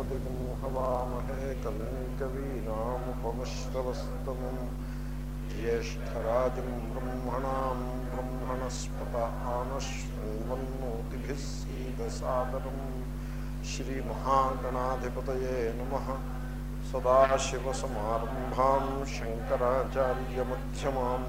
కవిగుం హవామహే కవిం కవీనాముపమశ్రవస్తమం జ్యేష్టరాజం బ్రహ్మణాం బ్రహ్మణస్పత ఆనశ్వన్మోతిభిः సీదసాదరం శ్రీమహాగణాధిపతయే నమः సదాశివసమారంభాం శంకరాచార్యమధ్యమాम्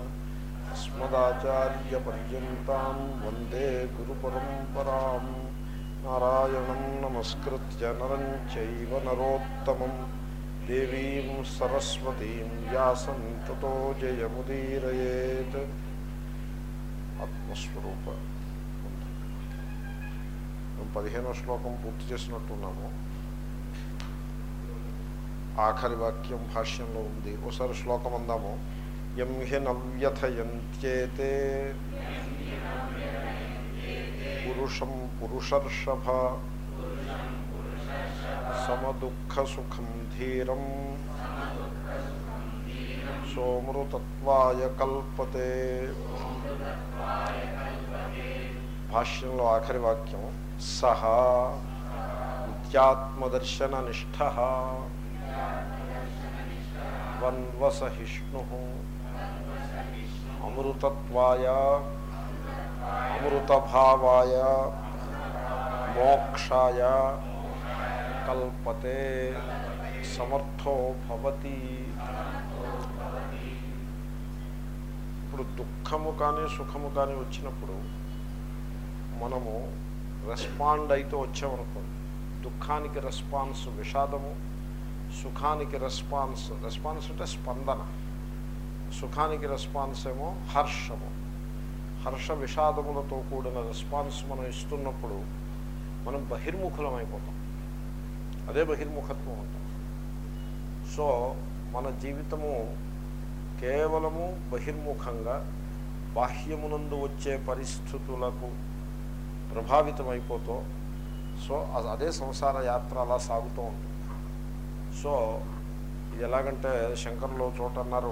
अस्मदाचार्यपर्यन्तां वन्दे गुरुपरम्पराम् नारायणं नमस्कृत्य नरं चैव नरोत्तमं देवीं सरस्वतीं व्यासं ततो जयमुदीरयेत् ఆత్మస్వరూప మనం పదిహేనో శ్లోకం పూర్తి చేసినట్టున్నాము ఆఖరి వాక్యం భాష్యంలో ఉంది ఒకసారి శ్లోకం అందాము యం హి నవ్యథయంత్యేతే పురుషం పురుషర్షభ సమదుఃఖసుఖం ధీరం సోమృతత్వాయ కల్పతే భాష్యంలో ఆఖరి వాక్యం సహ నిత్యాత్మదర్శన నిష్ఠ వన్వసహిష్ణు అమృతత్వాయ అమృతభావాయ మోక్షాయ కల్పతే సమర్థో భవతి ఇప్పుడు దుఃఖము కానీ సుఖము కానీ వచ్చినప్పుడు మనము రెస్పాండ్ అయితే వచ్చామనుకోండి దుఃఖానికి రెస్పాన్స్ విషాదము సుఖానికి రెస్పాన్స్ రెస్పాన్స్ అంటే స్పందన సుఖానికి రెస్పాన్స్ ఏమో హర్షము హర్ష విషాదములతో కూడిన రెస్పాన్స్ మనం ఇస్తున్నప్పుడు మనం బహిర్ముఖులం అయిపోతాం అదే బహిర్ముఖత్వం అంటాం సో మన జీవితము కేవలము బహిర్ముఖంగా బాహ్యమునందు వచ్చే పరిస్థితులకు ప్రభావితమైపోతూ సో అదే సంసార యాత్ర అలా సాగుతూ ఉంటుంది సో ఇది ఎలాగంటే శంకర్లో చోట అన్నారు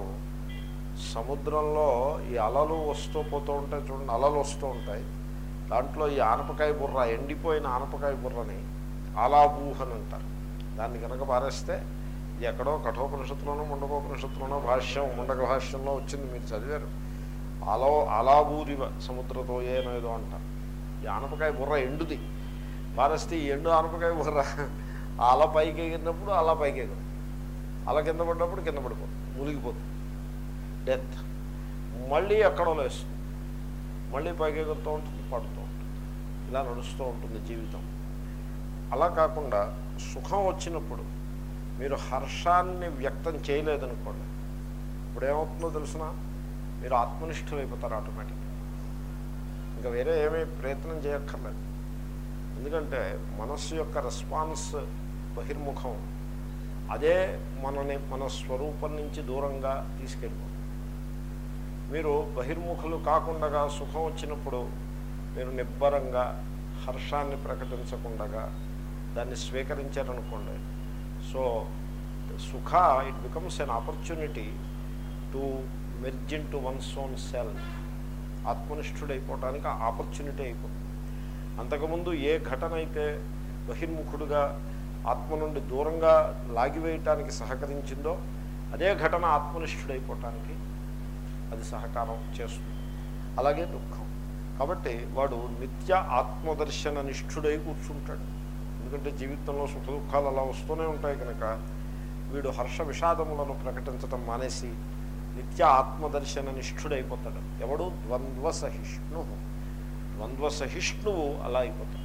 సముద్రంలో ఈ అలలు వస్తూ పోతూ ఉంటాయి చూడండి అలలు వస్తూ ఉంటాయి దాంట్లో ఈ ఆనపకాయ బుర్ర ఎండిపోయిన ఆనపకాయ బుర్రని ఆలాబూహ్ అని అంటారు దాన్ని కనుక పారేస్తే ఇది ఎక్కడో కఠోపనిషత్తులోనో ముండకోపనిషత్తులోనో భాష్యం ముండక భాష్యంలో వచ్చింది మీరు చదివారు అలో అలాబూరి సముద్రతో ఏనో ఏదో అంటారు ఈ ఆనపకాయ బుర్ర ఎండుది పారేస్తే ఈ ఎండు ఆనపకాయ బుర్ర అల పైకి ఎగిరినప్పుడు అలా పైకి ఎగదు అలా కింద పడినప్పుడు కింద పడిపోతుంది మునిగిపోతుంది డెత్ మళ్ళీ ఎక్కడో లేస్తుంది మళ్ళీ పైకి ఎగురుతూ ఉంటుంది పడుతూ ఉంటుంది ఇలా నడుస్తూ ఉంటుంది జీవితం అలా కాకుండా సుఖం వచ్చినప్పుడు మీరు హర్షాన్ని వ్యక్తం చేయలేదనుకోండి ఇప్పుడు ఏమవుతుందో తెలిసిన మీరు ఆత్మనిష్ఠులు అయిపోతారు ఆటోమేటిక్గా ఇంకా వేరే ఏమీ ప్రయత్నం చేయక్కర్లేదు ఎందుకంటే మనస్సు యొక్క రెస్పాన్స్ బహిర్ముఖం అదే మనని మన స్వరూపం నుంచి దూరంగా తీసుకెళ్ళిపోతుంది మీరు బహిర్ముఖులు కాకుండా సుఖం వచ్చినప్పుడు మీరు నిబ్బరంగా హర్షాన్ని ప్రకటించకుండా దాన్ని స్వీకరించారనుకోండి సో సుఖ it becomes an opportunity to merge into one's own self ఆత్మనిష్ఠుడైపోవటానికి ఆపర్చునిటీ అయిపోతుంది అంతకుముందు ఏ ఘటన అయితే బహిర్ముఖుడుగా ఆత్మ నుండి దూరంగా లాగివేయటానికి సహకరించిందో అదే ఘటన ఆత్మనిష్ఠుడైపోవటానికి అది సహకారం చేస్తుంది అలాగే దుఃఖం కాబట్టి వాడు నిత్య ఆత్మదర్శన నిష్ఠుడై కూర్చుంటాడు ఎందుకంటే జీవితంలో సుఖ దుఃఖాలు అలా వస్తూనే ఉంటాయి కనుక వీడు హర్ష విషాదములను ప్రకటించటం మానేసి నిత్య ఆత్మదర్శన నిష్ఠుడైపోతాడు ఎవడు ద్వంద్వ సహిష్ణు ద్వంద్వ సహిష్ణువు అలా అయిపోతాడు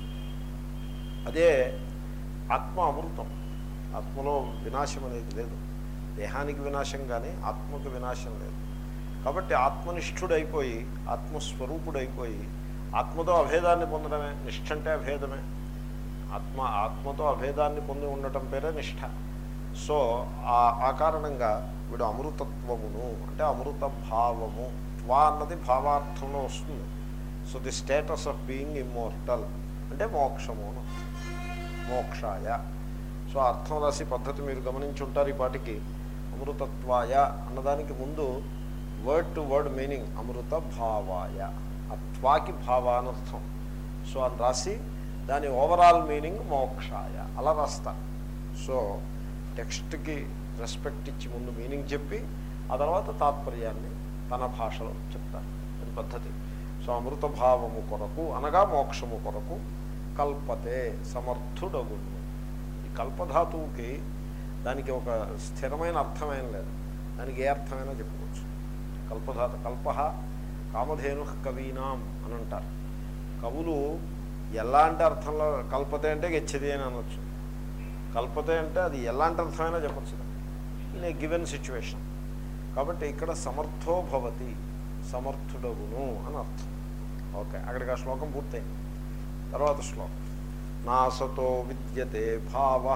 అదే ఆత్మ అమృతం ఆత్మలో వినాశం అనేది లేదు దేహానికి వినాశం కానీ ఆత్మకు వినాశం లేదు కాబట్టి ఆత్మనిష్ఠుడైపోయి ఆత్మస్వరూపుడైపోయి ఆత్మతో అభేదాన్ని పొందడమే నిష్ఠ అంటే అభేదమే ఆత్మ ఆత్మతో అభేదాన్ని పొంది ఉండటం పేరే నిష్ఠ సో ఆ కారణంగా వీడు అమృతత్వమును అంటే అమృత భావము త్వా అన్నది భావార్థంలో వస్తుంది so the status of being immortal అంటే మోక్షము మోక్షాయ సో అర్థం రాసి పద్ధతి మీరు గమనించి ఉంటారు ఈ పాటికి అమృతత్వాయ అన్నదానికి ముందు వర్డ్ టు వర్డ్ మీనింగ్ అమృత భావాయ అత్వాకి భావ అనర్థం సో అని రాసి దాని ఓవరాల్ మీనింగ్ మోక్షాయ అలా రాస్తారు సో టెక్స్ట్కి రెస్పెక్ట్ ఇచ్చి ముందు మీనింగ్ చెప్పి ఆ తర్వాత తాత్పర్యాన్ని తన భాషలో చెప్తారు అది పద్ధతి సో అమృత భావము కొరకు అనగా మోక్షము కొరకు కల్పతే సమర్థుడగును ఈ కల్పధాతువుకి దానికి ఒక స్థిరమైన అర్థమేం లేదు దానికి ఏ అర్థమైనా చెప్పుకోవచ్చు కల్పధాత కల్ప కామధేను కవీనాం అని అంటారు కవులు ఎలాంటి అర్థంలో కల్పతే అంటే గెచ్చది అని అనొచ్చు కల్పతే అంటే అది ఎలాంటి అర్థమైనా చెప్పచ్చు ఇన్ ఏ గివెన్ సిచ్యువేషన్ కాబట్టి ఇక్కడ సమర్థో భవతి సమర్థుడగును అని అర్థం ఓకే అక్కడికి ఆ శ్లోకం పూర్తయింది తర్వాత శ్లోకం నాసతో విద్యతే భావ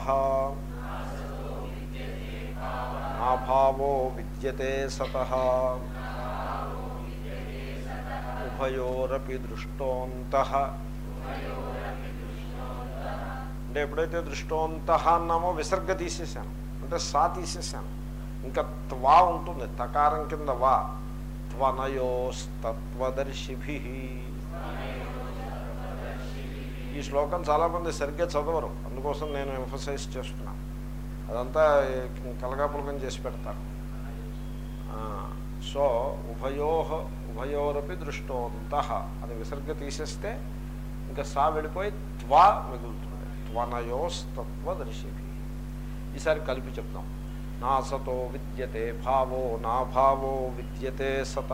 నా భావో విద్యతే సత ఉభయోరపి దృష్టోంత అంటే ఎప్పుడైతే దృష్టోంత అన్నామో విసర్గ తీసేసాను అంటే సా తీసేసాను ఇంకా త్వా ఉంటుంది తకారం కింద వా త్వనయోస్తత్వదర్శిభి ఈ శ్లోకం చాలామంది సరిగ్గా చదవరు అందుకోసం నేను ఎంఫసైజ్ చేస్తున్నాను అదంతా కలగాపులకం చేసి పెడతారు సో ఉభయో ఉభయోరపి దృష్టోంత అని విసర్గ తీసేస్తే ఇంకా సా వెళ్ళిపోయి త్వా మిగులుతుంది త్వనయోస్తత్వదర్శిభి ఈసారి కలిపి చెప్తాం నా సతో విద్యతే భావో నా భావో విద్యతే సత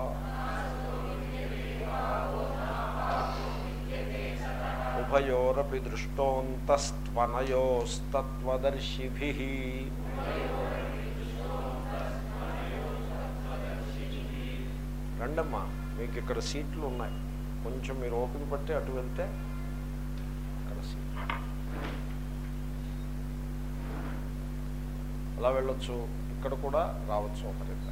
ఉభయోరపి దృష్టోంతస్త్వనయోస్తత్వదర్శిభి రండమ్మా మీకు ఇక్కడ సీట్లు ఉన్నాయి కొంచెం మీరు ఓపిక పట్టి అటు వెళ్తే అక్కడ సీట్ అలా వెళ్ళొచ్చు ఇక్కడ కూడా రావచ్చు ఒకరిద్దరు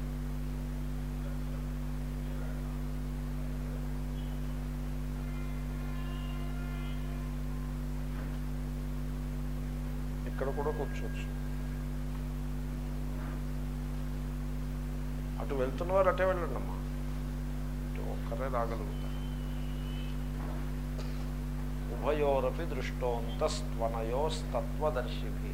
ఇక్కడ కూడా కూర్చోవచ్చు అటు వెళ్తున్నవారు అటే వెళ్ళండి అమ్మా ఇటు ఒక్కరే రాగలుగుతారు ఉభయోరపి దృష్టోంతస్త్వనయోస్తత్వదర్శిభి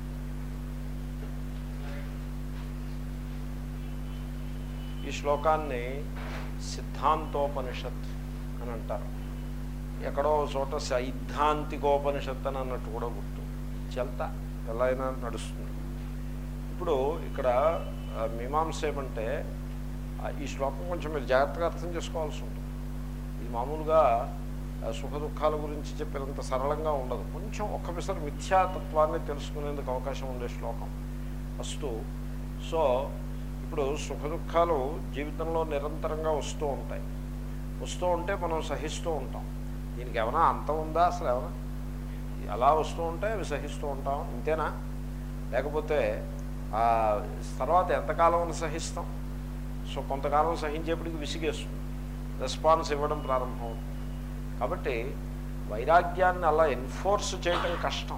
ఈ శ్లోకాన్ని సిద్ధాంతోపనిషత్ అని అంటారు ఎక్కడో ఒక చోట సైద్ధాంతికోపనిషత్ అని అన్నట్టు కూడా గుర్తు చెల్తా ఎలా అయినా నడుస్తుంది ఇప్పుడు ఇక్కడ ఆ, మీమాంస ఏమంటే ఆ, ఈ శ్లోకం కొంచెం మీరు జాగ్రత్తగా అర్థం చేసుకోవాల్సి ఉంటుంది ఇది మామూలుగా ఆ, సుఖ దుఃఖాల గురించి చెప్పినంత సరళంగా ఉండదు కొంచెం ఒక్క పిసరు మిథ్యాతత్వాన్ని తెలుసుకునేందుకు అవకాశం ఉండే శ్లోకం ఫస్ట్ సో ఇప్పుడు సుఖ దుఃఖాలు జీవితంలో నిరంతరంగా వస్తూ ఉంటాయి వస్తూ ఉంటే మనం సహిస్తూ ఉంటాం దీనికి ఏమైనా అంతం ఉందా అసలు ఏమైనా అలా వస్తూ ఉంటే అవి సహిస్తూ ఉంటాం ఇంతేనా లేకపోతే ఆ తర్వాత ఎంతకాలం సహిస్తాం సో కొంతకాలం సహించేప్పటికి విసిగేస్తుంది రెస్పాన్స్ ఇవ్వడం ప్రారంభం కాబట్టి వైరాగ్యాన్ని అలా ఎన్ఫోర్స్ చేయటం కష్టం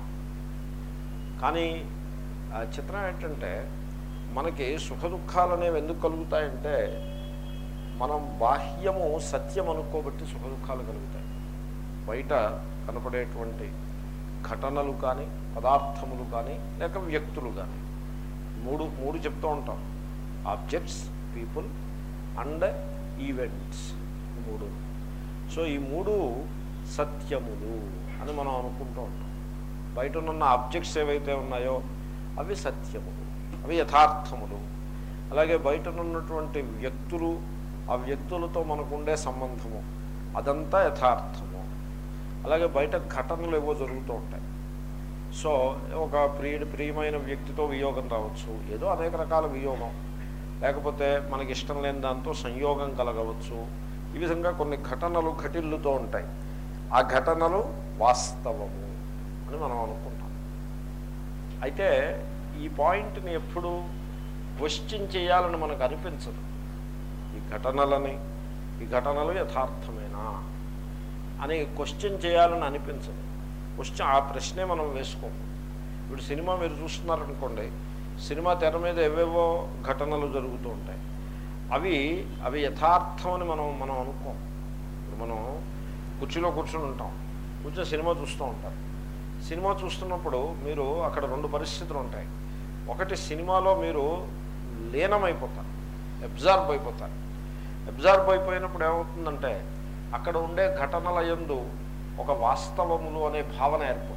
కానీ ఆ చిత్రం ఏంటంటే మనకి సుఖ దుఃఖాలు అనేవి ఎందుకు కలుగుతాయంటే మనం బాహ్యము సత్యం అనుకోబట్టి సుఖ దుఃఖాలు కలుగుతాయి బయట కనపడేటువంటి ఘటనలు కానీ పదార్థములు కానీ లేక వ్యక్తులు కానీ మూడు మూడు చెప్తూ ఉంటాం ఆబ్జెక్ట్స్ పీపుల్ అండ్ ఈవెంట్స్ ఈ మూడు సో ఈ మూడు సత్యములు అని మనం అనుకుంటూ ఉంటాం బయట ఉన్న ఆబ్జెక్ట్స్ ఏవైతే ఉన్నాయో అవి సత్యములు అవి యథార్థములు అలాగే బయట ఉన్నటువంటి వ్యక్తులు ఆ వ్యక్తులతో మనకుండే సంబంధము అదంతా యథార్థము అలాగే బయట ఘటనలు ఏవో జరుగుతూ ఉంటాయి సో ఒక ప్రియ ప్రియమైన వ్యక్తితో వియోగం రావచ్చు ఏదో అనేక రకాల వియోగం లేకపోతే మనకి ఇష్టం లేని దాంతో సంయోగం కలగవచ్చు ఈ విధంగా కొన్ని ఘటనలు ఘటిల్లుతూ ఉంటాయి ఆ ఘటనలు వాస్తవము అని మనం అనుకుంటాం అయితే ఈ పాయింట్ని ఎప్పుడు క్వశ్చన్ చేయాలని మనకు అనిపించదు ఈ ఘటనలని ఈ ఘటనలు యథార్థమేనా అని క్వశ్చన్ చేయాలని అనిపించదు క్వశ్చన్ ఆ ప్రశ్నే మనం వేసుకోము ఇప్పుడు సినిమా మీరు చూస్తున్నారనుకోండి సినిమా తెర మీద ఏవేవో ఘటనలు జరుగుతూ ఉంటాయి అవి అవి యథార్థం అని మనం మనం అనుకోం ఇప్పుడు మనం కుర్చీలో కూర్చుని ఉంటాం కూర్చొని సినిమా చూస్తూ ఉంటారు సినిమా చూస్తున్నప్పుడు మీరు అక్కడ రెండు పరిస్థితులు ఉంటాయి ఒకటి సినిమాలో మీరు లీనమైపోతారు అబ్జార్బ్ అయిపోతారు అబ్జార్బ్ అయిపోయినప్పుడు ఏమవుతుందంటే అక్కడ ఉండే ఘటనల యందు ఒక వాస్తవములు అనే భావన ఏర్పడుతుంది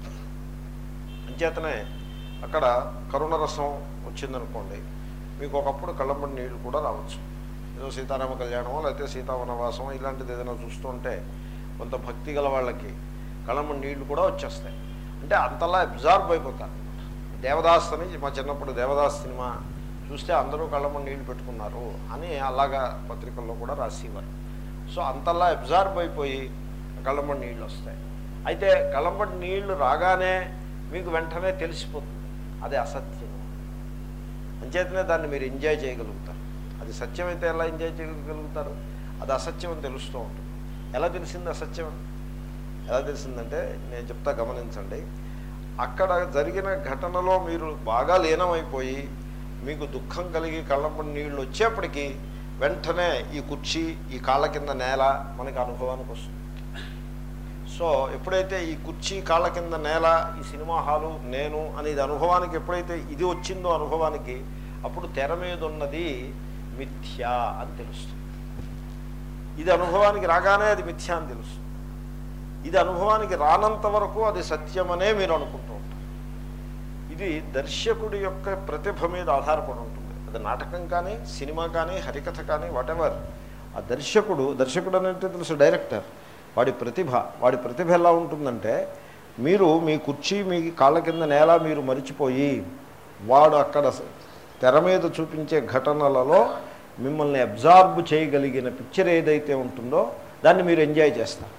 అంచేతనే అక్కడ కరుణరసం వచ్చిందనుకోండి మీకు ఒకప్పుడు కళ్ళంబడి నీళ్ళు కూడా రావచ్చు ఏదో సీతారామ కళ్యాణమో లేకపోతే సీతావనవాసమో ఇలాంటిది ఏదైనా చూస్తుంటే కొంత భక్తి గల వాళ్ళకి కళ్ళంబడి నీళ్లు కూడా వచ్చేస్తాయి అంటే అంతలా అబ్జార్బ్ అయిపోతారు దేవదాస్ అని మా చిన్నప్పుడు దేవదాస్ సినిమా చూస్తే అందరూ కళ్ళంబడి నీళ్లు పెట్టుకున్నారు అని అలాగా పత్రికల్లో కూడా రాసేవారు సో అంతలా అబ్జార్బ్ అయిపోయి కళ్ళంబడి నీళ్ళు వస్తాయి అయితే కళ్ళంబడి నీళ్లు రాగానే మీకు వెంటనే తెలిసిపోతుంది అది అసత్యం అంచేతనే దాన్ని మీరు ఎంజాయ్ చేయగలుగుతారు అది సత్యం అయితే ఎలా ఎంజాయ్ చేయగలుగుతారు అది అసత్యం అని తెలుస్తూ ఉంటుంది ఎలా తెలిసింది అసత్యం అని? ఎలా తెలిసిందంటే నేను చెప్తా గమనించండి అక్కడ జరిగిన ఘటనలో మీరు బాగా లీనమైపోయి మీకు దుఃఖం కలిగి కళ్ళంపడి నీళ్ళు వచ్చేప్పటికీ వెంటనే ఈ కుర్చీ ఈ కాళ్ళ కింద నేల మనకి అనుభవానికి వస్తుంది సో ఎప్పుడైతే ఈ కుర్చీ కాళ్ళ కింద నేల ఈ సినిమా హాలు నేను అనేది అనుభవానికి ఎప్పుడైతే ఇది వచ్చిందో అనుభవానికి అప్పుడు తెర మీద ఉన్నది మిథ్యా అని తెలుస్తుంది ఇది అనుభవానికి రాగానే అది మిథ్యా అని తెలుస్తుంది ఇది అనుభవానికి రానంత వరకు అది సత్యమనే మీరు అనుకుంటూ ఉంటారు ఇది దర్శకుడి యొక్క ప్రతిభ మీద ఆధారపడి ఉంటుంది అది నాటకం కానీ సినిమా కానీ హరికథ కానీ వాటెవర్ ఆ దర్శకుడు దర్శకుడు అంటే తెలుసు డైరెక్టర్ వాడి ప్రతిభ వాడి ప్రతిభ ఎలా ఉంటుందంటే మీరు మీ కుర్చీ మీ కాళ్ళ కింద నేల మీరు మరిచిపోయి వాడు అక్కడ తెర మీద చూపించే ఘటనలలో మిమ్మల్ని అబ్జార్బ్ చేయగలిగిన పిక్చర్ ఏదైతే ఉంటుందో దాన్ని మీరు ఎంజాయ్ చేస్తారు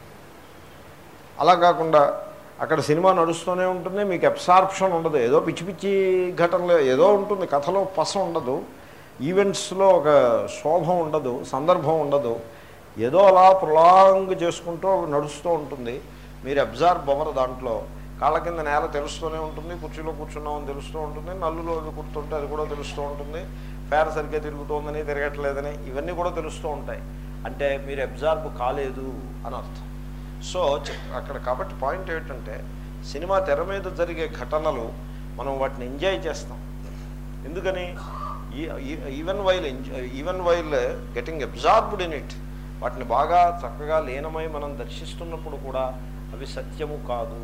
అలా కాకుండా అక్కడ సినిమా నడుస్తూనే ఉంటుంది మీకు అబ్సార్ప్షన్ ఉండదు ఏదో పిచ్చి పిచ్చి ఘటనలు ఏదో ఉంటుంది కథలో పస ఉండదు ఈవెంట్స్లో ఒక శోభం ఉండదు సందర్భం ఉండదు ఏదో అలా ప్రొలాంగ్ చేసుకుంటూ నడుస్తూ ఉంటుంది మీరు అబ్జార్బ్ అవ్వరు దాంట్లో కాళ్ళ కింద నేల తెలుస్తూనే ఉంటుంది కుర్చీలో కూర్చున్నామని తెలుస్తూ ఉంటుంది నల్లులో అది కుడుతుంటే అది కూడా తెలుస్తూ ఉంటుంది ఫ్యాన్ సరిగ్గా తిరుగుతోందని తిరగట్లేదని ఇవన్నీ కూడా తెలుస్తూ ఉంటాయి అంటే మీరు అబ్జార్బ్ కాలేదు అని అర్థం సో చె- అక్కడ కాబట్టి పాయింట్ ఏంటంటే సినిమా తెర మీద జరిగే ఘటనలు మనం వాటిని ఎంజాయ్ చేస్తాం ఎందుకని even while even while getting absorbed in it వాటిని బాగా చక్కగా లీనమై మనం దర్శిస్తున్నప్పుడు కూడా అవి సత్యము కాదు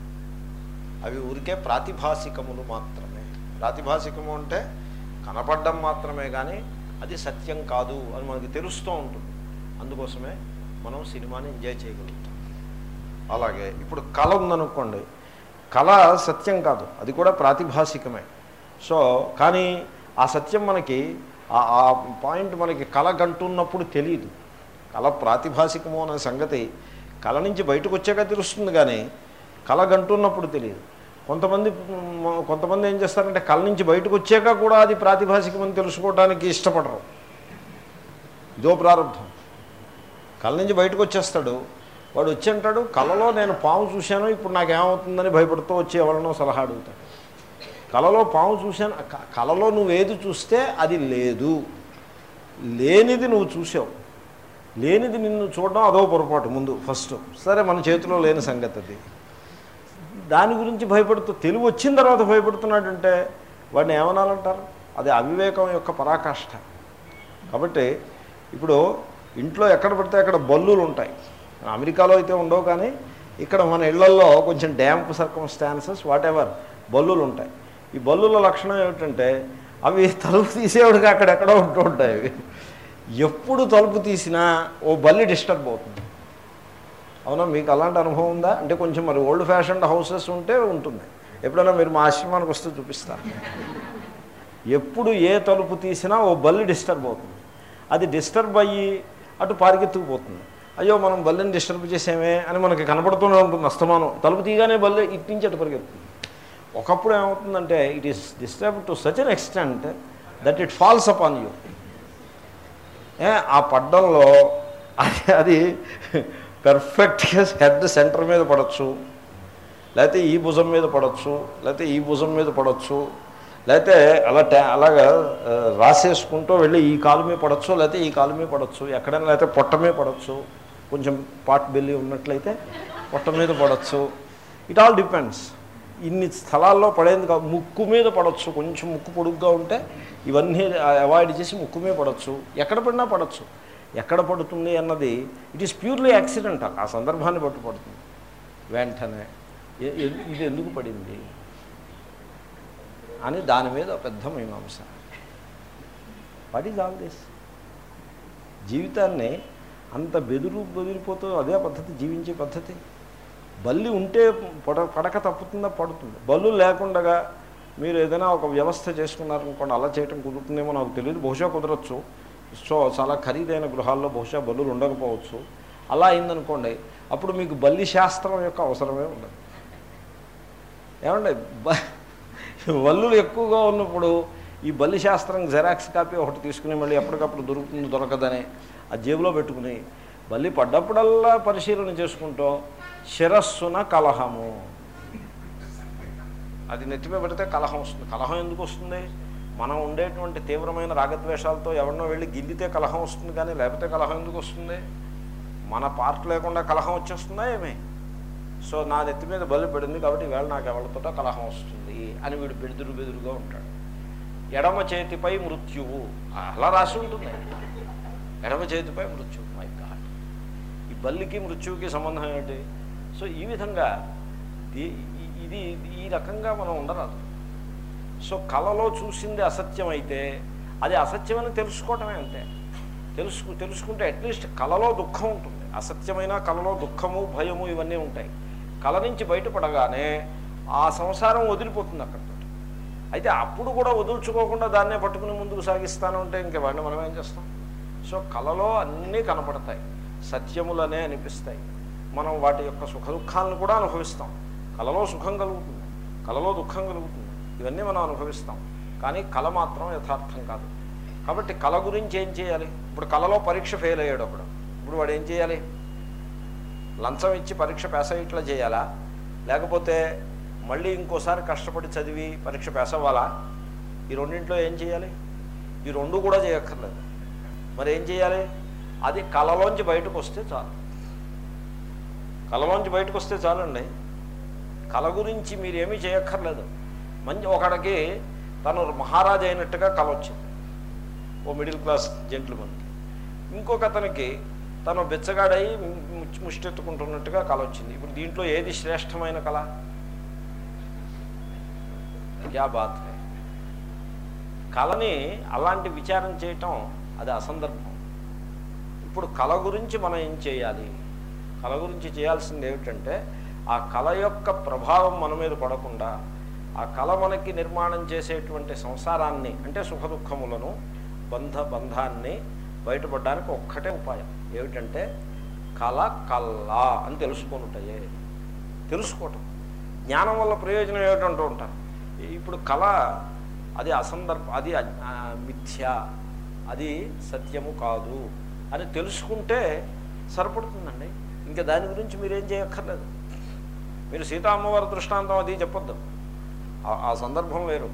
అవి ఊరికే ప్రాతిభాసికములు మాత్రమే ప్రాతిభాసికము అంటే కనపడడం మాత్రమే కానీ అది సత్యం కాదు అని మనకి తెలుస్తూ ఉంటుంది అందుకోసమే మనం సినిమాని ఎంజాయ్ చేయగలుగుతాం అలాగే ఇప్పుడు కళ ఉందనుకోండి కళ సత్యం కాదు అది కూడా ప్రాతిభాసికమే సో కానీ ఆ సత్యం మనకి ఆ- ఆ పాయింట్ మనకి కళ గంటున్నప్పుడు తెలియదు కళ ప్రాతిభాసికము అనే సంగతి కళ నుంచి బయటకు వచ్చాక తెలుస్తుంది కానీ కళ గంటున్నప్పుడు తెలియదు కొంతమంది మ్, కొంతమంది ఏం చేస్తారంటే కళ నుంచి బయటకు వచ్చాక కూడా అది ప్రాతిభాసికమని తెలుసుకోవడానికి ఇష్టపడరు ఇదో ప్రారంభం కళ నుంచి బయటకు వచ్చేస్తాడు వాడు వచ్చి అంటాడు కళలో నేను పాము చూశాను ఇప్పుడు నాకేమవుతుందని భయపడుతూ వచ్చి ఎవరినో సలహా అడుగుతాడు కళలో పాము చూశాను క- కళలో నువ్వేది చూస్తే అది లేదు లేనిది నువ్వు చూసావు లేనిది నిన్ను చూడడం అదో పొరపాటు ముందు ఫస్ట్ సరే మన చేతిలో లేని సంగతి అది దాని గురించి భయపడుతూ తెలివి వచ్చిన తర్వాత భయపడుతున్నాడంటే వాడిని ఏమనాలంటారు అది అవివేకం యొక్క పరాకాష్ఠ కాబట్టి ఇప్పుడు ఇంట్లో ఎక్కడ పడితే అక్కడ బల్లులు ఉంటాయి అమెరికాలో అయితే ఉండవు కానీ ఇక్కడ మన ఇళ్లల్లో కొంచెం డ్యాంప్ సర్కమ్స్టాన్సెస్ వాట్ ఎవర్ బల్లులు ఉంటాయి ఈ బల్లుల లక్షణం ఏమిటంటే అవి తలుపు తీసేవాడికి అక్కడెక్కడో ఉంటూ ఉంటాయి అవి ఎప్పుడు తలుపు తీసినా ఓ బల్లి డిస్టర్బ్ అవుతుంది అవునా మీకు అలాంటి అనుభవం ఉందా అంటే కొంచెం మరి ఓల్డ్ ఫ్యాషన్డ్ హౌసెస్ ఉంటే ఉంటుంది ఎప్పుడైనా మీరు మా ఆశ్రమానికి వస్తే చూపిస్తారు ఎప్పుడు ఏ తలుపు తీసినా ఓ బల్లి డిస్టర్బ్ అవుతుంది అది డిస్టర్బ్ అయ్యి అటు పారికెత్తుకుపోతుంది అయ్యో మనం బల్లిని డిస్టర్బ్ చేసామే అని మనకి కనపడుతూనే ఉంటుంది అస్తమానం తలుపు తీయగానే బల్లి ఇటు నుంచి అటు పరిగెత్తుంది ఒకప్పుడు ఏమవుతుందంటే it is disturb to such an extent that it falls upon you ఏ ఆ పడ్డంలో అది అది పెర్ఫెక్ట్గా హెడ్ సెంటర్ మీద పడవచ్చు లేకపోతే ఈ భుజం మీద పడవచ్చు లేకపోతే ఈ భుజం మీద పడవచ్చు లేకపోతే అలా ట్యా అలాగా ఆ, రాసేసుకుంటూ వెళ్ళి ఈ కాలు మీద పడవచ్చు లేకపోతే ఈ కాలు మీద పడవచ్చు ఎక్కడైనా లేకపోతే పొట్ట మీద పడవచ్చు కొంచెం పాట్ బెల్లి ఉన్నట్లయితే పొట్ట మీద పడవచ్చు ఇట్ ఆల్ డిపెండ్స్ ఇన్ని స్థలాల్లో పడేందుకు కాదు. ముక్కు మీద పడవచ్చు కొంచెం ముక్కు పొడుగ్గా ఉంటే ఇవన్నీ అవాయిడ్ చేసి ముక్కు మీద పడవచ్చు ఎక్కడ పడినా పడవచ్చు ఎక్కడ పడుతుంది అన్నది ఇట్ ఈస్ ప్యూర్లీ యాక్సిడెంటల్ ఆ సందర్భాన్ని బట్టి పడుతుంది వెంటనే ఎ- ఎ- ఇది ఎందుకు పడింది అని దాని మీద పెద్ద మీమాంస వాట్ ఈజ్ ఆల్ దిస్ జీవితాన్ని అంత బెదురు బెదిరిపోతూ అదే పద్ధతి జీవించే పద్ధతి బల్లి ఉంటే పడ పడక తప్పుతుందా పడుతుంది బల్లు లేకుండా మీరు ఏదైనా ఒక వ్యవస్థ చేసుకున్నారనుకోండి అలా చేయటం కుదురుతుందేమో నాకు తెలియదు బహుశా కుదరచ్చు సో చాలా ఖరీదైన గృహాల్లో బహుశా బల్లులు ఉండకపోవచ్చు అలా అయిందనుకోండి అప్పుడు మీకు బల్లి శాస్త్రం యొక్క అవసరమే ఉండదు ఏమండి బ బల్లులు ఎక్కువగా ఉన్నప్పుడు ఈ బల్లి శాస్త్రం జెరాక్స్ కాపీ ఒకటి తీసుకుని మళ్ళీ ఎప్పటికప్పుడు దొరుకుతుంది దొరకదని ఆ జేబులో పెట్టుకుని బల్లి పడ్డప్పుడల్లా పరిశీలన చేసుకుంటూ శిరస్సున కలహము అది నెత్తిమే పెడితే కలహం వస్తుంది కలహం ఎందుకు వస్తుంది మనం ఉండేటువంటి తీవ్రమైన రాగద్వేషాలతో ఎవరినో వెళ్ళి గిల్లితే కలహం వస్తుంది కానీ లేకపోతే కలహం ఎందుకు వస్తుంది మన పార్ట్ లేకుండా కలహం వచ్చేస్తుందా ఏమి సో నా నెత్తి మీద బలి పడింది కాబట్టి ఈవేళ నాకు ఎవరితోటో కలహం వస్తుంది అని వీడు బెదురు బెదురుగా ఉంటాడు ఎడమ చేతిపై మృత్యువు అలా రాసి ఉంటుంది ఎడమ చేతిపై మృత్యువు మై గాడ్ ఈ బల్లికి మృత్యువుకి సంబంధం ఏంటి సో ఈ విధంగా ఈ- ఈ- ఇది ఈ రకంగా మనం ఉండరాదు సో కళలో చూసింది అసత్యం అయితే అది అసత్యమని తెలుసుకోవటమే అంతే తెలుసు తెలుసుకుంటే అట్లీస్ట్ కళలో దుఃఖం ఉంటుంది అసత్యమైన కళలో దుఃఖము భయము ఇవన్నీ ఉంటాయి కళ నుంచి బయటపడగానే ఆ సంసారం వదిలిపోతుంది అక్కడితో అయితే అప్పుడు కూడా వదులుచుకోకుండా దాన్నే పట్టుకుని ముందుకు సాగిస్తాను అంటే ఇంక వాడిని మనం ఏం చేస్తాం సో కళలో అన్నీ కనపడతాయి సత్యములనే అనిపిస్తాయి మనం వాటి యొక్క సుఖ దుఃఖాలను కూడా అనుభవిస్తాం కళలో సుఖం కలుగుతుంది కళలో దుఃఖం కలుగుతుంది ఇవన్నీ మనం అనుభవిస్తాం కానీ కళ మాత్రం యథార్థం కాదు కాబట్టి కళ గురించి ఏం చేయాలి ఇప్పుడు కళలో పరీక్ష ఫెయిల్ అయ్యాడు అప్పుడు ఇప్పుడు వాడు ఏం చేయాలి లంచం ఇచ్చి పరీక్ష పాస్ అయ్యేట్లా చేయాలా లేకపోతే మళ్ళీ ఇంకోసారి కష్టపడి చదివి పరీక్ష పాస్ అవ్వాలా ఈ రెండింటిలో ఏం చేయాలి ఈ రెండు కూడా చేయక్కర్లేదు మరి ఏం చేయాలి అది కళలోంచి బయటకు వస్తే చాలు కళలోంచి బయటకు వస్తే చాలండి కళ గురించి మీరేమీ చేయక్కర్లేదు మంచి ఒకడికి తను మహారాజు అయినట్టుగా కళ వచ్చింది ఓ మిడిల్ క్లాస్ జెంట్లమన్కి ఇంకొక అతనికి తను బెచ్చగాడై ముచ్చి ముష్టెత్తుకుంటున్నట్టుగా కళ వచ్చింది ఇప్పుడు దీంట్లో ఏది శ్రేష్టమైన కళ క్యా బాత్ హై కళని అలాంటి విచారం చేయటం అది అసందర్భం ఇప్పుడు కళ గురించి మనం ఏం చేయాలి కళ గురించి చేయాల్సింది ఏమిటంటే ఆ కళ యొక్క ప్రభావం మన మీద పడకుండా ఆ కళ మనకి నిర్మాణం చేసేటువంటి సంసారాన్ని అంటే సుఖ దుఃఖములను బంధ బంధాన్ని బయటపడడానికి ఒక్కటే ఉపాయం ఏమిటంటే కళ కల్లా అని తెలుసుకొనుటయే తెలుసుకోవటం జ్ఞానం వల్ల ప్రయోజనం ఏమిటంటూ ఉంటారు ఇప్పుడు కళ అది అసందర్భ అది అ- ఆ, మిథ్య అది సత్యము కాదు అని తెలుసుకుంటే సరిపడుతుందండి ఇంకా దాని గురించి మీరేం చేయక్కర్లేదు మీరు సీతా అమ్మవారి దృష్టాంతం అది చెప్పొద్దు ఆ- ఆ సందర్భం వేరు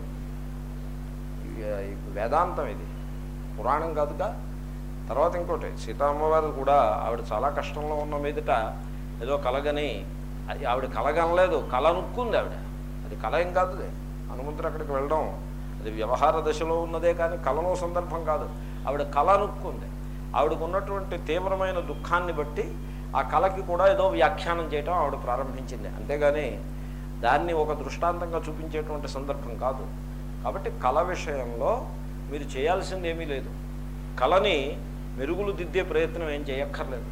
ఇవి- ఇవి వేదాంతం ఇది పురాణం కాదుగా తర్వాత ఇంకోటి సీతా అమ్మవారు కూడా ఆవిడ చాలా కష్టంలో ఉన్న మీదట ఏదో కలగని అది ఆవిడ కలగనలేదు కళ నుక్కుంది ఆవిడ అది కళ ఏం కాదు అది. హనుమంతుడు అక్కడికి వెళ్ళడం అది వ్యవహార దశలో ఉన్నదే కానీ కళలో సందర్భం కాదు ఆవిడ కళ నుక్కుంది ఆవిడకు ఉన్నటువంటి తీవ్రమైన దుఃఖాన్ని బట్టి ఆ కళకి కూడా ఏదో వ్యాఖ్యానం చేయటం ఆవిడ ప్రారంభించింది అంతేగాని దాన్ని ఒక దృష్టాంతంగా చూపించేటువంటి సందర్భం కాదు కాబట్టి కళ విషయంలో మీరు చేయాల్సింది ఏమీ లేదు కళని మెరుగులు దిద్దే ప్రయత్నం ఏం చేయక్కర్లేదు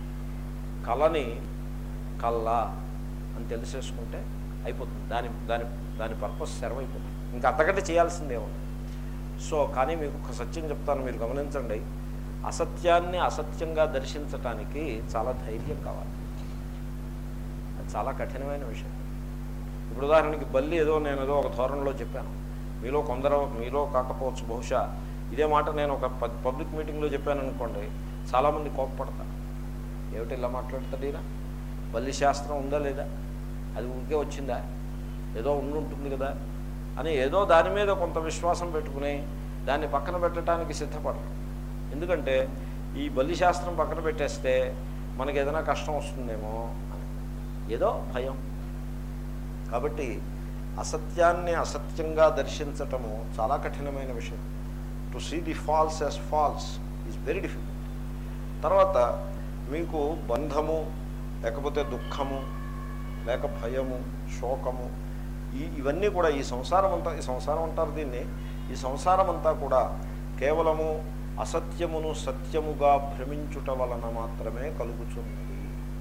కళని కళ్ళ అని తెలిసేసుకుంటే అయిపోతుంది దాని దాని దాని పర్పస్ సెర్వ్ అయిపోతుంది ఇంకా అంతకంటే చేయాల్సిందే ఉంది సో కానీ మీకు ఒక సత్యం చెప్తాను మీరు గమనించండి అసత్యాన్ని అసత్యంగా దర్శించటానికి చాలా ధైర్యం కావాలి అది చాలా కఠినమైన విషయం ఇప్పుడు ఉదాహరణకి బల్లి ఏదో నేను ఏదో ఒక ధోరణిలో చెప్పాను మీలో కొందరు మీలో కాకపోవచ్చు బహుశా ఇదే మాట నేను ఒక పబ్- పబ్లిక్ మీటింగ్లో చెప్పాను అనుకోండి చాలామంది కోప్పడతారు ఏమిటి ఇలా మాట్లాడతాడు ఈయన బల్లి శాస్త్రం ఉందా లేదా అది ఊరికే వచ్చిందా ఏదో ఉండి ఉంటుంది కదా అని ఏదో దాని మీద కొంత విశ్వాసం పెట్టుకుని దాన్ని పక్కన పెట్టడానికి సిద్ధపడరు ఎందుకంటే ఈ బలి శాస్త్రం పక్కన పెట్టేస్తే మనకి ఏదైనా కష్టం వస్తుందేమో అని ఏదో భయం కాబట్టి అసత్యాన్ని అసత్యంగా దర్శించటము చాలా కఠినమైన విషయం to see the false as false is very difficult తర్వాత మీకు బంధము లేకపోతే దుఃఖము లేక భయము శోకము ఈ ఇవన్నీ కూడా ఈ సంసారం అంతా ఈ సంసారం అంటారు దీన్ని ఈ సంసారం అంతా కూడా కేవలము అసత్యమును సత్యముగా భ్రమించుట వలన మాత్రమే కలుగుతున్నది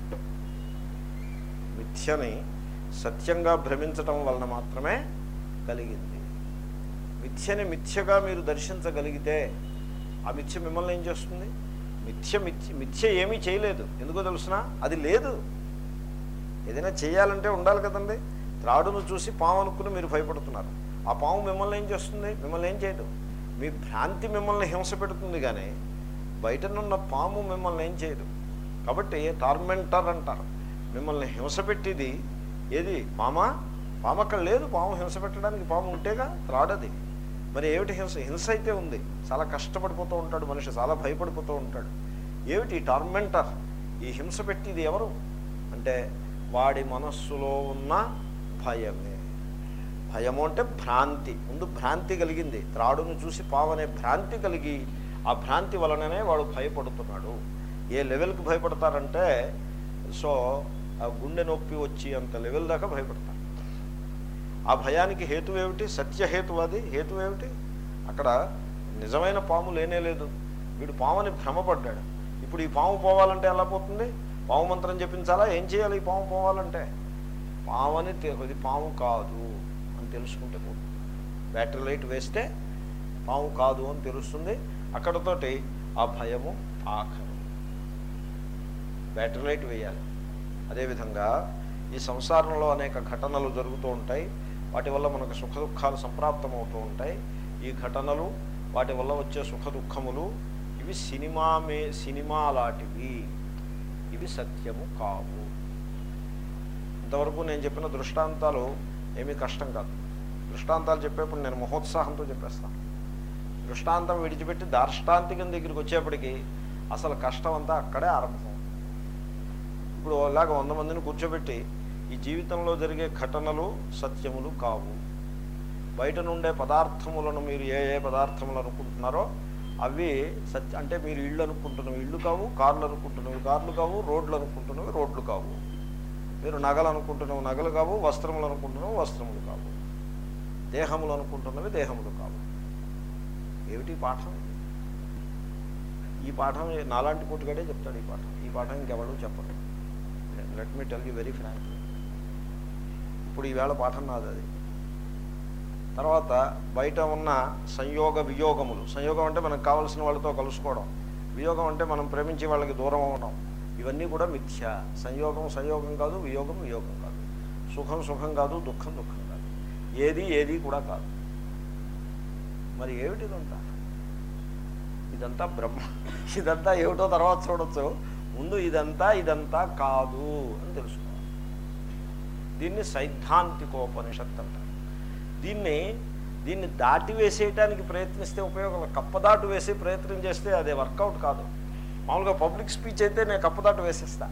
మిథ్యని సత్యంగా భ్రమించటం వలన మాత్రమే కలిగింది మిథ్యని మిథ్యగా మీరు దర్శించగలిగితే ఆ మిథ్య మిమ్మల్ని ఏం చేస్తుంది మిథ్య మిథ్య మిథ్య ఏమీ చేయలేదు ఎందుకో తెలుసిన అది లేదు ఏదైనా చేయాలంటే ఉండాలి కదండి త్రాడును చూసి పాము అనుకుని మీరు భయపడుతున్నారు ఆ పాము మిమ్మల్ని ఏం చేస్తుంది మిమ్మల్ని ఏం చేయదు మీ భ్రాంతి మిమ్మల్ని హింస పెడుతుంది కానీ బయటనున్న పాము మిమ్మల్ని ఏం చేయదు కాబట్టి టార్మెంటర్ అంటారు మిమ్మల్ని హింస పెట్టేది ఏది పామా పాము అక్కడ లేదు పాము హింస పెట్టడానికి పాము ఉంటేగా త్రాడది మరి ఏమిటి హింస హింస అయితే ఉంది చాలా కష్టపడిపోతూ ఉంటాడు మనిషి చాలా భయపడిపోతూ ఉంటాడు ఏమిటి టార్మెంటర్ ఈ హింస పెట్టేది ఎవరు అంటే వాడి మనస్సులో ఉన్న భయమే భయము అంటే భ్రాంతి ముందు భ్రాంతి కలిగింది త్రాడును చూసి పావనే భ్రాంతి కలిగి ఆ భ్రాంతి వలననే వాడు భయపడుతున్నాడు ఏ లెవెల్కి భయపడతారంటే సో ఆ గుండె నొప్పి వచ్చి అంత లెవెల్ దాకా భయపడతారు ఆ భయానికి హేతు ఏమిటి సత్యహేతు అది హేతు ఏమిటి అక్కడ నిజమైన పాము లేనే లేదు వీడు పాముని భ్రమపడ్డాడు ఇప్పుడు ఈ పాము పోవాలంటే ఎలా పోతుంది పాము మంత్రం చెప్పించాలా ఏం చేయాలి ఈ పాము పోవాలంటే పామని తె- ఇది పాము కాదు అని తెలుసుకుంటే పోతుంది బ్యాటరీ లైట్ వేస్తే పాము కాదు అని తెలుస్తుంది అక్కడతోటి ఆ భయము ఆఖరు బ్యాటరీ లైట్ వేయాలి అదేవిధంగా ఈ సంసారంలో అనేక ఘటనలు జరుగుతూ ఉంటాయి వాటి వల్ల మనకు సుఖ దుఃఖాలు సంప్రాప్తం అవుతూ ఉంటాయి ఈ ఘటనలు వాటి వల్ల వచ్చే సుఖ దుఃఖములు ఇవి సినిమా మే సినిమా లాంటివి ఇవి సత్యము కావు ఇంతవరకు నేను చెప్పిన దృష్టాంతాలు ఏమీ కష్టం కాదు దృష్టాంతాలు చెప్పేప్పుడు నేను మహోత్సాహంతో చెప్పేస్తాను దృష్టాంతం విడిచిపెట్టి దార్ష్టాంతికం దగ్గరికి వచ్చేప్పటికి అసలు కష్టం అంతా అక్కడే ఆరంభం ఇప్పుడు అలాగ వంద మందిని కూర్చోబెట్టి ఈ జీవితంలో జరిగే ఘటనలు సత్యములు కావు బయట నుండే పదార్థములను మీరు ఏ ఏ పదార్థములు అనుకుంటున్నారో అవి సత్య అంటే మీరు ఇళ్ళు అనుకుంటున్నవి ఇళ్ళు కావు కార్లు అనుకుంటున్నవి కార్లు కావు రోడ్లు అనుకుంటున్నవి రోడ్లు కావు మీరు నగలు అనుకుంటున్నవి నగలు కావు వస్త్రములు అనుకుంటున్నవి వస్త్రములు కావు దేహములు అనుకుంటున్నవి దేహములు కావు ఏమిటి ఈ పాఠం ఈ పాఠం నాలాంటి పుట్టుగాడే చెప్తాడు ఈ పాఠం ఈ పాఠం ఇంకెవరు చెప్పరు let me tell you very frank ఇప్పుడు ఈవేళ పాఠం నాది అది తర్వాత బయట ఉన్న సంయోగ వియోగములు సంయోగం అంటే మనకు కావలసిన వాళ్ళతో కలుసుకోవడం వియోగం అంటే మనం ప్రేమించే వాళ్ళకి దూరం అవ్వడం ఇవన్నీ కూడా మిథ్య సంయోగం సంయోగం కాదు వియోగం వియోగం కాదు సుఖం సుఖం కాదు దుఃఖం దుఃఖం కాదు ఏది ఏది కూడా కాదు మరి ఏమిటి ఇదంతా ఇదంతా బ్రహ్మ ఇదంతా ఏమిటో తర్వాత చూడొచ్చు ముందు ఇదంతా ఇదంతా కాదు అని తెలుసుకోవాలి దీన్ని సైద్ధాంతికోపనిషత్తు అంటారు దీన్ని దీన్ని దాటి వేసేయటానికి ప్రయత్నిస్తే ఉపయోగం కప్పదాటు వేసి ప్రయత్నం చేస్తే అది వర్కౌట్ కాదు మామూలుగా పబ్లిక్ స్పీచ్ అయితే నేను కప్పదాటు వేసేస్తా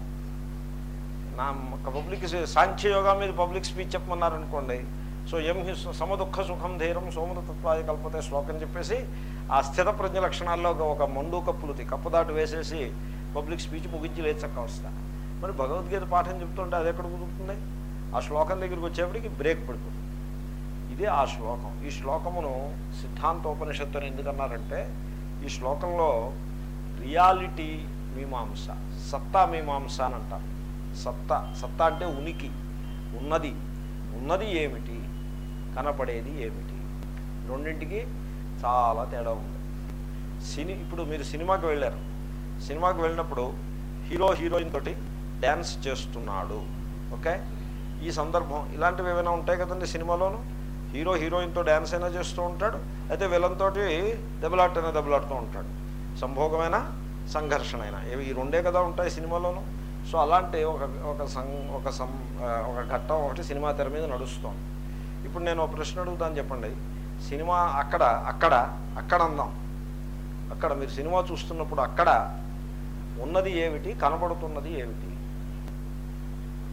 నా పబ్లిక్ సాంఖ్యయోగా మీద పబ్లిక్ స్పీచ్ చెప్పమన్నారనుకోండి సో ఎం హి సమదుఃఖ సుఖం ధీరం సోమతత్వాది కల్పతే శ్లోకం చెప్పేసి ఆ స్థిత ప్రజ్ఞ లక్షణాల్లో ఒక- ఒక మండు కప్పులుతి కప్పదాటు వేసేసి పబ్లిక్ స్పీచ్ ముగించి లేచక్క వస్తా మరి భగవద్గీత పాఠం చెప్తుంటే అది ఎక్కడ కుదురుతుంది ఆ శ్లోకం దగ్గరికి వచ్చేప్పటికి బ్రేక్ పడిపోతుంది ఇదే ఆ శ్లోకం ఈ శ్లోకమును సిద్ధాంతోపనిషత్తు అని ఎందుకన్నారంటే ఈ శ్లోకంలో రియాలిటీ మీమాంస సత్తా మీమాంస అని అంటారు సత్తా సత్తా అంటే ఉనికి ఉన్నది ఉన్నది ఏమిటి కనపడేది ఏమిటి రెండింటికి చాలా తేడా ఉంది సినీ ఇప్పుడు మీరు సినిమాకి వెళ్ళారు సినిమాకి వెళ్ళినప్పుడు హీరో హీరోయిన్ తోటి డ్యాన్స్ చేస్తున్నాడు ఓకే ఈ సందర్భం ఇలాంటివి ఏమైనా ఉంటాయి కదండి సినిమాలోను హీరో హీరోయిన్తో డ్యాన్స్ అయినా చేస్తూ ఉంటాడు అయితే విలన్తో దెబ్బలాటైనా దెబ్బలాడుతూ ఉంటాడు సంభోగమైన సంఘర్షణ అయినా ఇవి ఈ రెండే కదా ఉంటాయి సినిమాలోను సో అలాంటి ఒక ఒక సం ఒక సం ఆ, ఒక ఘట్టం ఒకటి సినిమా తెర మీద నడుస్తోంది ఇప్పుడు నేను ఒక ప్రశ్న అడుగుతాను చెప్పండి సినిమా అక్కడ అక్కడ అక్కడ అందాం అక్కడ మీరు సినిమా చూస్తున్నప్పుడు అక్కడ ఉన్నది ఏమిటి కనబడుతున్నది ఏమిటి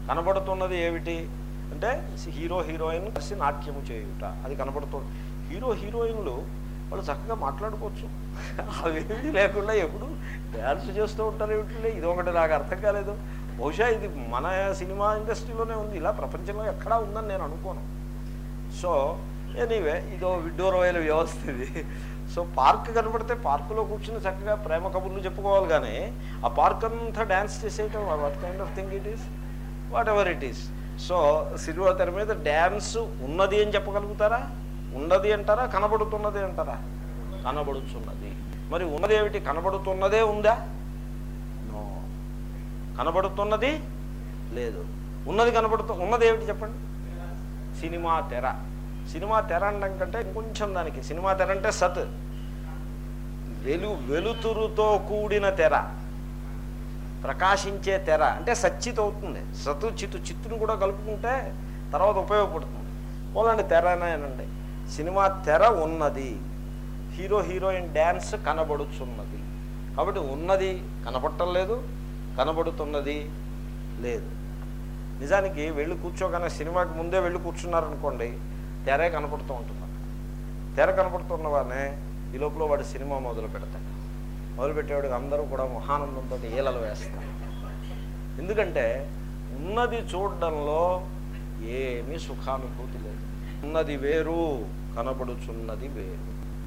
కనబడుతున్నది ఏమిటి అంటే హీరో హీరోయిన్ కలిసి నాట్యము చేయుట అది కనబడుతుంది హీరో హీరోయిన్లు వాళ్ళు చక్కగా మాట్లాడుకోవచ్చు అవేమీ లేకుండా ఎప్పుడు డ్యాన్స్ చేస్తూ ఉంటారు ఏమిటి ఇది ఒకటి నాకు అర్థం కాలేదు బహుశా ఇది మన సినిమా ఇండస్ట్రీలోనే ఉంది ఇలా ప్రపంచంలో ఎక్కడా ఉందని నేను అనుకోను సో ఎనీవే ఇదో విడ్డూరమైన వ్యవస్థ ఇది సో పార్క్ కనబడితే పార్కులో కూర్చుని చక్కగా ప్రేమ కబుర్లు చెప్పుకోవాలి కానీ ఆ పార్క్ అంతా డ్యాన్స్ చేసేయటం what kind of thing it is whatever it is so cinema తెర మీద డ్యాన్స్ ఉన్నది అని చెప్పగలుగుతారా ఉన్నది అంటారా కనబడుతున్నది అంటారా కనబడుతున్నది మరి ఉన్నది ఏమిటి కనబడుతున్నదే ఉందా నో కనబడుతున్నది లేదు ఉన్నది కనబడుతు ఉన్నది ఏమిటి చెప్పండి సినిమా తెర సినిమా తెర అనడం కంటే ఇంకొంచెం దానికి సినిమా తెర అంటే సత్ వెలు వెలుతురుతో కూడిన తెర ప్రకాశించే తెర అంటే సచ్చిత్ అవుతుంది సతు చిత్తు చిత్తును కూడా కలుపుకుంటే తర్వాత ఉపయోగపడుతుంది పోలండి తెర అనండి సినిమా తెర ఉన్నది హీరో హీరోయిన్ డ్యాన్స్ కనబడుచున్నది కాబట్టి ఉన్నది కనపడటం లేదు కనబడుతున్నది లేదు నిజానికి వెళ్ళి కూర్చోగానే సినిమాకి ముందే వెళ్ళి కూర్చున్నారనుకోండి తెరే కనపడుతూ ఉంటుంది అక్కడ. తెర కనపడుతున్నవానే ఈ లోపల వాడు సినిమా మొదలు పెడతాడు మొదలు పెట్టేవాడికి అందరూ కూడా మహానందంతో ఈలలు వేస్తారు ఎందుకంటే ఉన్నది చూడడంలో ఏమీ సుఖానుభూతి లేదు ఉన్నది వేరు కనబడుచున్నది వేరు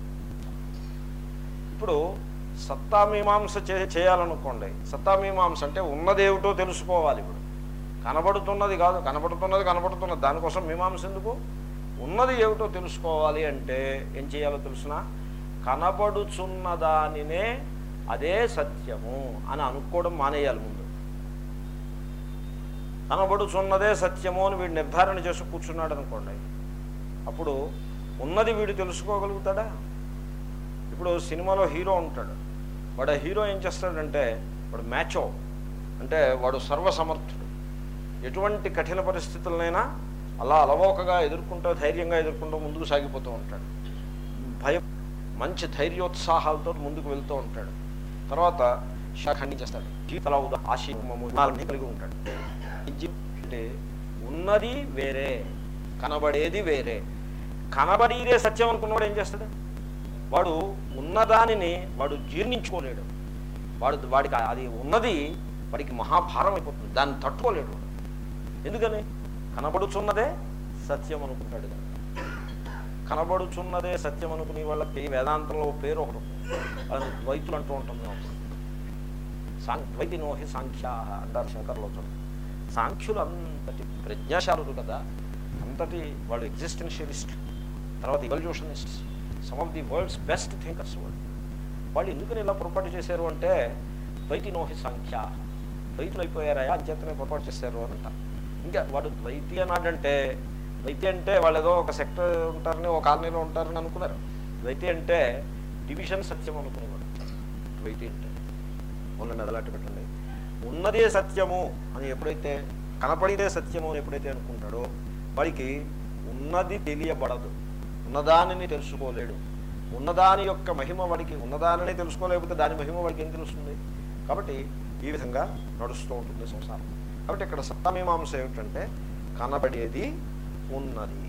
ఇప్పుడు సత్తామీమాంస చే చేయాలనుకోండి సత్తామీమాంస అంటే ఉన్నదేమిటో తెలుసుకోవాలి ఇప్పుడు కనబడుతున్నది కాదు కనబడుతున్నది కనబడుతున్నది దానికోసం మీమాంస ఎందుకు ఉన్నది ఏమిటో తెలుసుకోవాలి అంటే ఏం చేయాలో తెలుసిన కనబడుచున్న దానినే అదే సత్యము అని అనుకోవడం మానేయాలి ముందు కనబడుచున్నదే సత్యము అని వీడు నిర్ధారణ చేసి కూర్చున్నాడు అనుకోండి అప్పుడు ఉన్నది వీడు తెలుసుకోగలుగుతాడా ఇప్పుడు సినిమాలో హీరో ఉంటాడు వాడు ఆ హీరో ఏం చేస్తాడంటే వాడు మ్యాచో అంటే వాడు సర్వసమర్థుడు ఎటువంటి కఠిన పరిస్థితులనైనా అలా అలవోకగా ఎదుర్కొంటూ ధైర్యంగా ఎదుర్కొంటూ ముందుకు సాగిపోతూ ఉంటాడు భయం మంచి ధైర్యోత్సాహాలతో ముందుకు వెళ్తూ ఉంటాడు తర్వాత ఖండించేస్తాడు జీవితాల ఉదా ఆశీర్వము ఇవన్నీ కలిగి ఉంటాడు జీ- అంటే ఉన్నది వేరే కనబడేది వేరే కనబడేదే సత్యం అనుకున్నవాడు ఏం చేస్తాడు వాడు ఉన్నదానిని వాడు జీర్ణించుకోలేడు వాడు వాడికి అది ఉన్నది వాడికి మహాభారం అయిపోతుంది దాన్ని తట్టుకోలేడు వాడు. ఎందుకని కనబడుచున్నదే సత్యం అనుకుంటాడు కనుక. కనబడుచున్నదే సత్యం అనుకునే వాళ్ళకి వేదాంతంలో ఓ పేరు ఒకటి ఉంది. అది ద్వైతులు అంటూ ఉంటాం మేము సాం ద్వైతినోహి సాంఖ్యా అంటారు శంకర్లో చూడండి సాంఖ్యులు అంతటి ప్రజ్ఞాశాలురు కదా అంతటి వాళ్ళు ఎగ్జిస్టెన్షియలిస్ట్ తర్వాత evolutionist some of the world's best thinkers వాళ్ళు వాళ్ళు ఎందుకని ఇలా పొరపాటు చేశారు అంటే ద్వైతినోహి సంఖ్య ద్వైతులు అయిపోయారా అంచేతనే పొరపాటు చేశారు అని అంటారు ఇంకా వాడు ద్వైతి అన్నాడంటే ద్వైతి అంటే వాళ్ళు ఏదో ఒక సెక్టర్ ఉంటారని ఒక కాలనీలో ఉంటారని అనుకున్నారు ద్వైతి అంటే డివిజన్ సత్యం అనుకునేవాడు ద్వైతి అంటే వాళ్ళని అదలాంటి పెట్టండి ఉన్నదే సత్యము అని ఎప్పుడైతే కనపడితే సత్యము అని ఎప్పుడైతే అనుకుంటాడో వాడికి ఉన్నది తెలియబడదు ఉన్నదానిని తెలుసుకోలేడు ఉన్నదాని యొక్క మహిమ వాడికి ఉన్నదానిని తెలుసుకోలేకపోతే దాని మహిమ వాడికి ఏం తెలుస్తుంది కాబట్టి ఈ విధంగా నడుస్తూ ఉంటుంది సంసారం కాబట్టి ఇక్కడ సప్తమీమాంస ఏమిటంటే కనబడేది ఉన్నది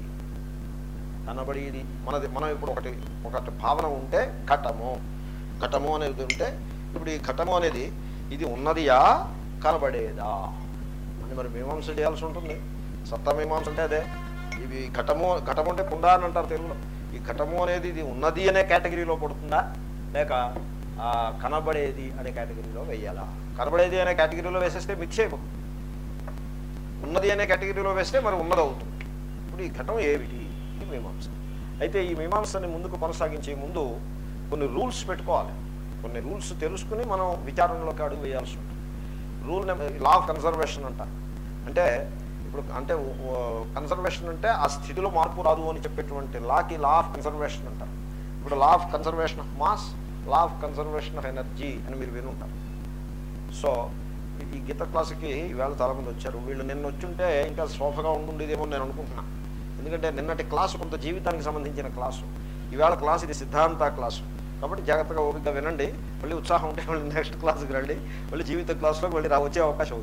కనబడేది మనది మనం ఇప్పుడు ఒకటి ఒకటి భావన ఉంటే ఘటము ఘటము అనేది ఉంటే ఇప్పుడు ఈ ఘటము అనేది ఇది ఉన్నదియా కనబడేదా అని మరి మీమాంస చేయాల్సి ఉంటుంది సత్తా మీమాంస అంటే అదే ఇవి ఘటము ఘటము అంటే కుండ అని అంటారు తెలుగులో ఈ ఘటము అనేది ఇది ఉన్నది అనే కేటగిరీలో పడుతుందా లేక ఆ, కనబడేది అనే కేటగిరీలో వేయాలా కనబడేది అనే కేటగిరీలో వేసేస్తే మిక్స్ అయిపోతుంది ఉన్నది అనే కేటగిరీలో వేస్తే మరి ఉన్నది అవుతుంది ఇప్పుడు ఈ ఘటం ఏమిటి ఇది మీమాంస అయితే ఈ మీమాంసని ముందుకు కొనసాగించే ముందు కొన్ని రూల్స్ పెట్టుకోవాలి కొన్ని రూల్స్ తెలుసుకుని మనం విచారణలోకి అడుగు వేయాల్సి ఉంటుంది rule number law of conservation అంట అంటే ఇప్పుడు అంటే కన్సర్వేషన్ అంటే ఆ స్థితిలో మార్పు రాదు అని చెప్పేటువంటి లాకి లా ఆఫ్ కన్సర్వేషన్ అంటారు ఇప్పుడు law of conservation of mass law of conservation of energy అని మీరు వినుంటారు సో ఈ- ఈ గీత క్లాసుకి ఈవేళ చాలామంది వచ్చారు వీళ్ళు నిన్న వచ్చుంటే ఇంకా శోభగా ఉండుండేదేమో నేను అనుకుంటున్నా ఎందుకంటే నిన్నటి క్లాసు కొంత జీవితానికి సంబంధించిన క్లాసు ఈవేళ క్లాస్ ఇది సిద్ధాంత క్లాసు కాబట్టి జాగ్రత్తగా ఓపికగా వినండి మళ్ళీ ఉత్సాహం ఉంటే మళ్ళీ నెక్స్ట్ క్లాస్కి రండి మళ్ళీ జీవిత క్లాస్లోకి మళ్ళీ రా వచ్చే అవకాశం ఉంది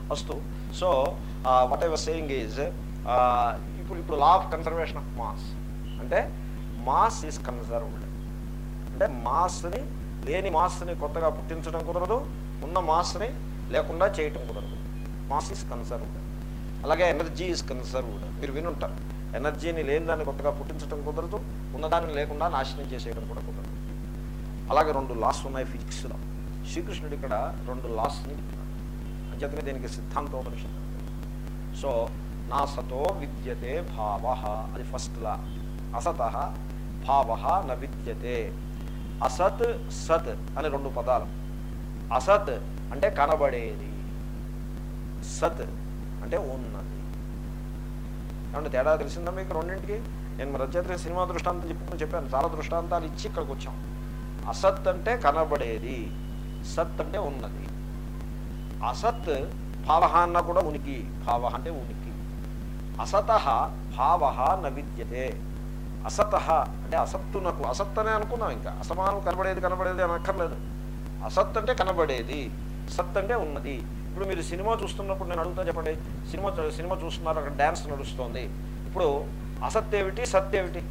first so what I was saying is ఇప్పుడు ఇప్పుడు law of conservation of mass అంటే మాస్ ఈజ్ కన్సర్వ్డ్ అంటే మాస్ని లేని మాస్ని కొత్తగా పుట్టించడం కుదరదు ఉన్న మాస్ని లేకుండా చేయటం కుదరదు మాస్ ఈజ్ కన్సర్వ్డ్ అలాగే ఎనర్జీ ఈజ్ కన్సర్వ్డ్ మీరు వినుంటారు ఎనర్జీని లేని దాన్ని కొత్తగా పుట్టించడం కుదరదు ఉన్నదాన్ని లేకుండా నాశనం చేసేయడం కూడా కుదరదు అలాగే రెండు లాస్ ఉన్నాయి ఫిజిక్స్లో శ్రీకృష్ణుడు ఇక్కడ రెండు లాస్ని అంచేతనే దీనికి సిద్ధాంతోపనిషత్తు సో నా సతో విద్యతే భావ అది ఫస్ట్ లా అసత భావ న విద్యతే అసత్ సత్ అని రెండు పదాలు అసత్ అంటే కనబడేది సత్ అంటే ఉన్నది ఏమంటే తేడా తెలిసిందా మీకు రెండింటికి నేను రచయిత సినిమా దృష్టాంతం చెప్పుకుని చెప్పాను చాలా దృష్టాంతాలు ఇచ్చి ఇక్కడికి వచ్చాం అసత్ అంటే కనబడేది సత్ అంటే ఉన్నది అసత్ భావ అన్న కూడా ఉనికి భావ అంటే ఉనికి అసత భావ న విద్యతే అసత అంటే అసత్తునకు అసత్ అనే అనుకున్నాం ఇంకా అసమానం కనబడేది కనబడేది అని అక్కర్లేదు అసత్ అంటే కనబడేది సత్ అంటే ఉన్నది ఇప్పుడు మీరు సినిమా చూస్తున్నప్పుడు నేను అడుగుతా చెప్పండి సినిమా సినిమా చూస్తున్నారు అక్కడ డ్యాన్స్ నడుస్తుంది ఇప్పుడు అసత్ ఏమిటి సత్ ఏమిటి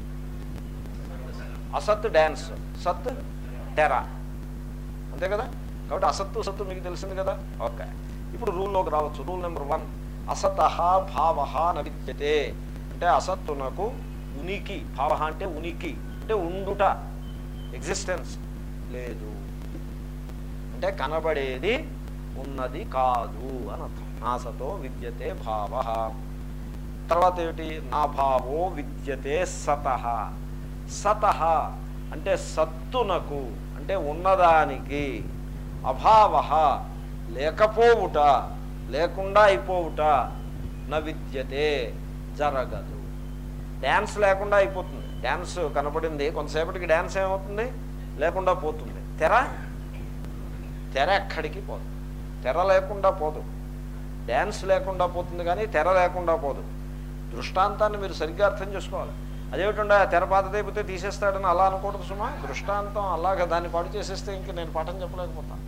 అసత్ డ్యాన్స్ సత్ టెరా అంతే కదా కాబట్టి అసత్తు సత్తు మీకు తెలిసింది కదా ఓకే ఇప్పుడు రూల్లోకి రావచ్చు రూల్ నెంబర్ వన్ అసత భావ న విద్యతే అంటే అసత్తునకు ఉనికి భావ అంటే ఉనికి అంటే ఉండుట ఎగ్జిస్టెన్స్ లేదు అంటే కనబడేది ఉన్నది కాదు అని అర్థం నాసతో విద్యతే భావ తర్వాత ఏమిటి నా భావో విద్యతే సత సత అంటే సత్తునకు అంటే ఉన్నదానికి అభావ లేకపోవుట లేకుండా అయిపోవుట న విద్యతే జరగదు డ్యాన్స్ లేకుండా అయిపోతుంది డ్యాన్స్ కనపడింది కొంతసేపటికి డ్యాన్స్ ఏమవుతుంది లేకుండా పోతుంది తెర తెర ఎక్కడికి పోదు తెర లేకుండా పోదు డ్యాన్స్ లేకుండా పోతుంది కానీ తెర లేకుండా పోదు దృష్టాంతాన్ని మీరు సరిగ్గా అర్థం చేసుకోవాలి అదేమిటంటే ఆ తెర పాత తెగిపోతే తీసేస్తాడని అలా అనకూడదు సుమా దృష్టాంతం అలాగ దాన్ని పాడు చేసేస్తే ఇంక నేను పాఠం చెప్పలేకపోతాను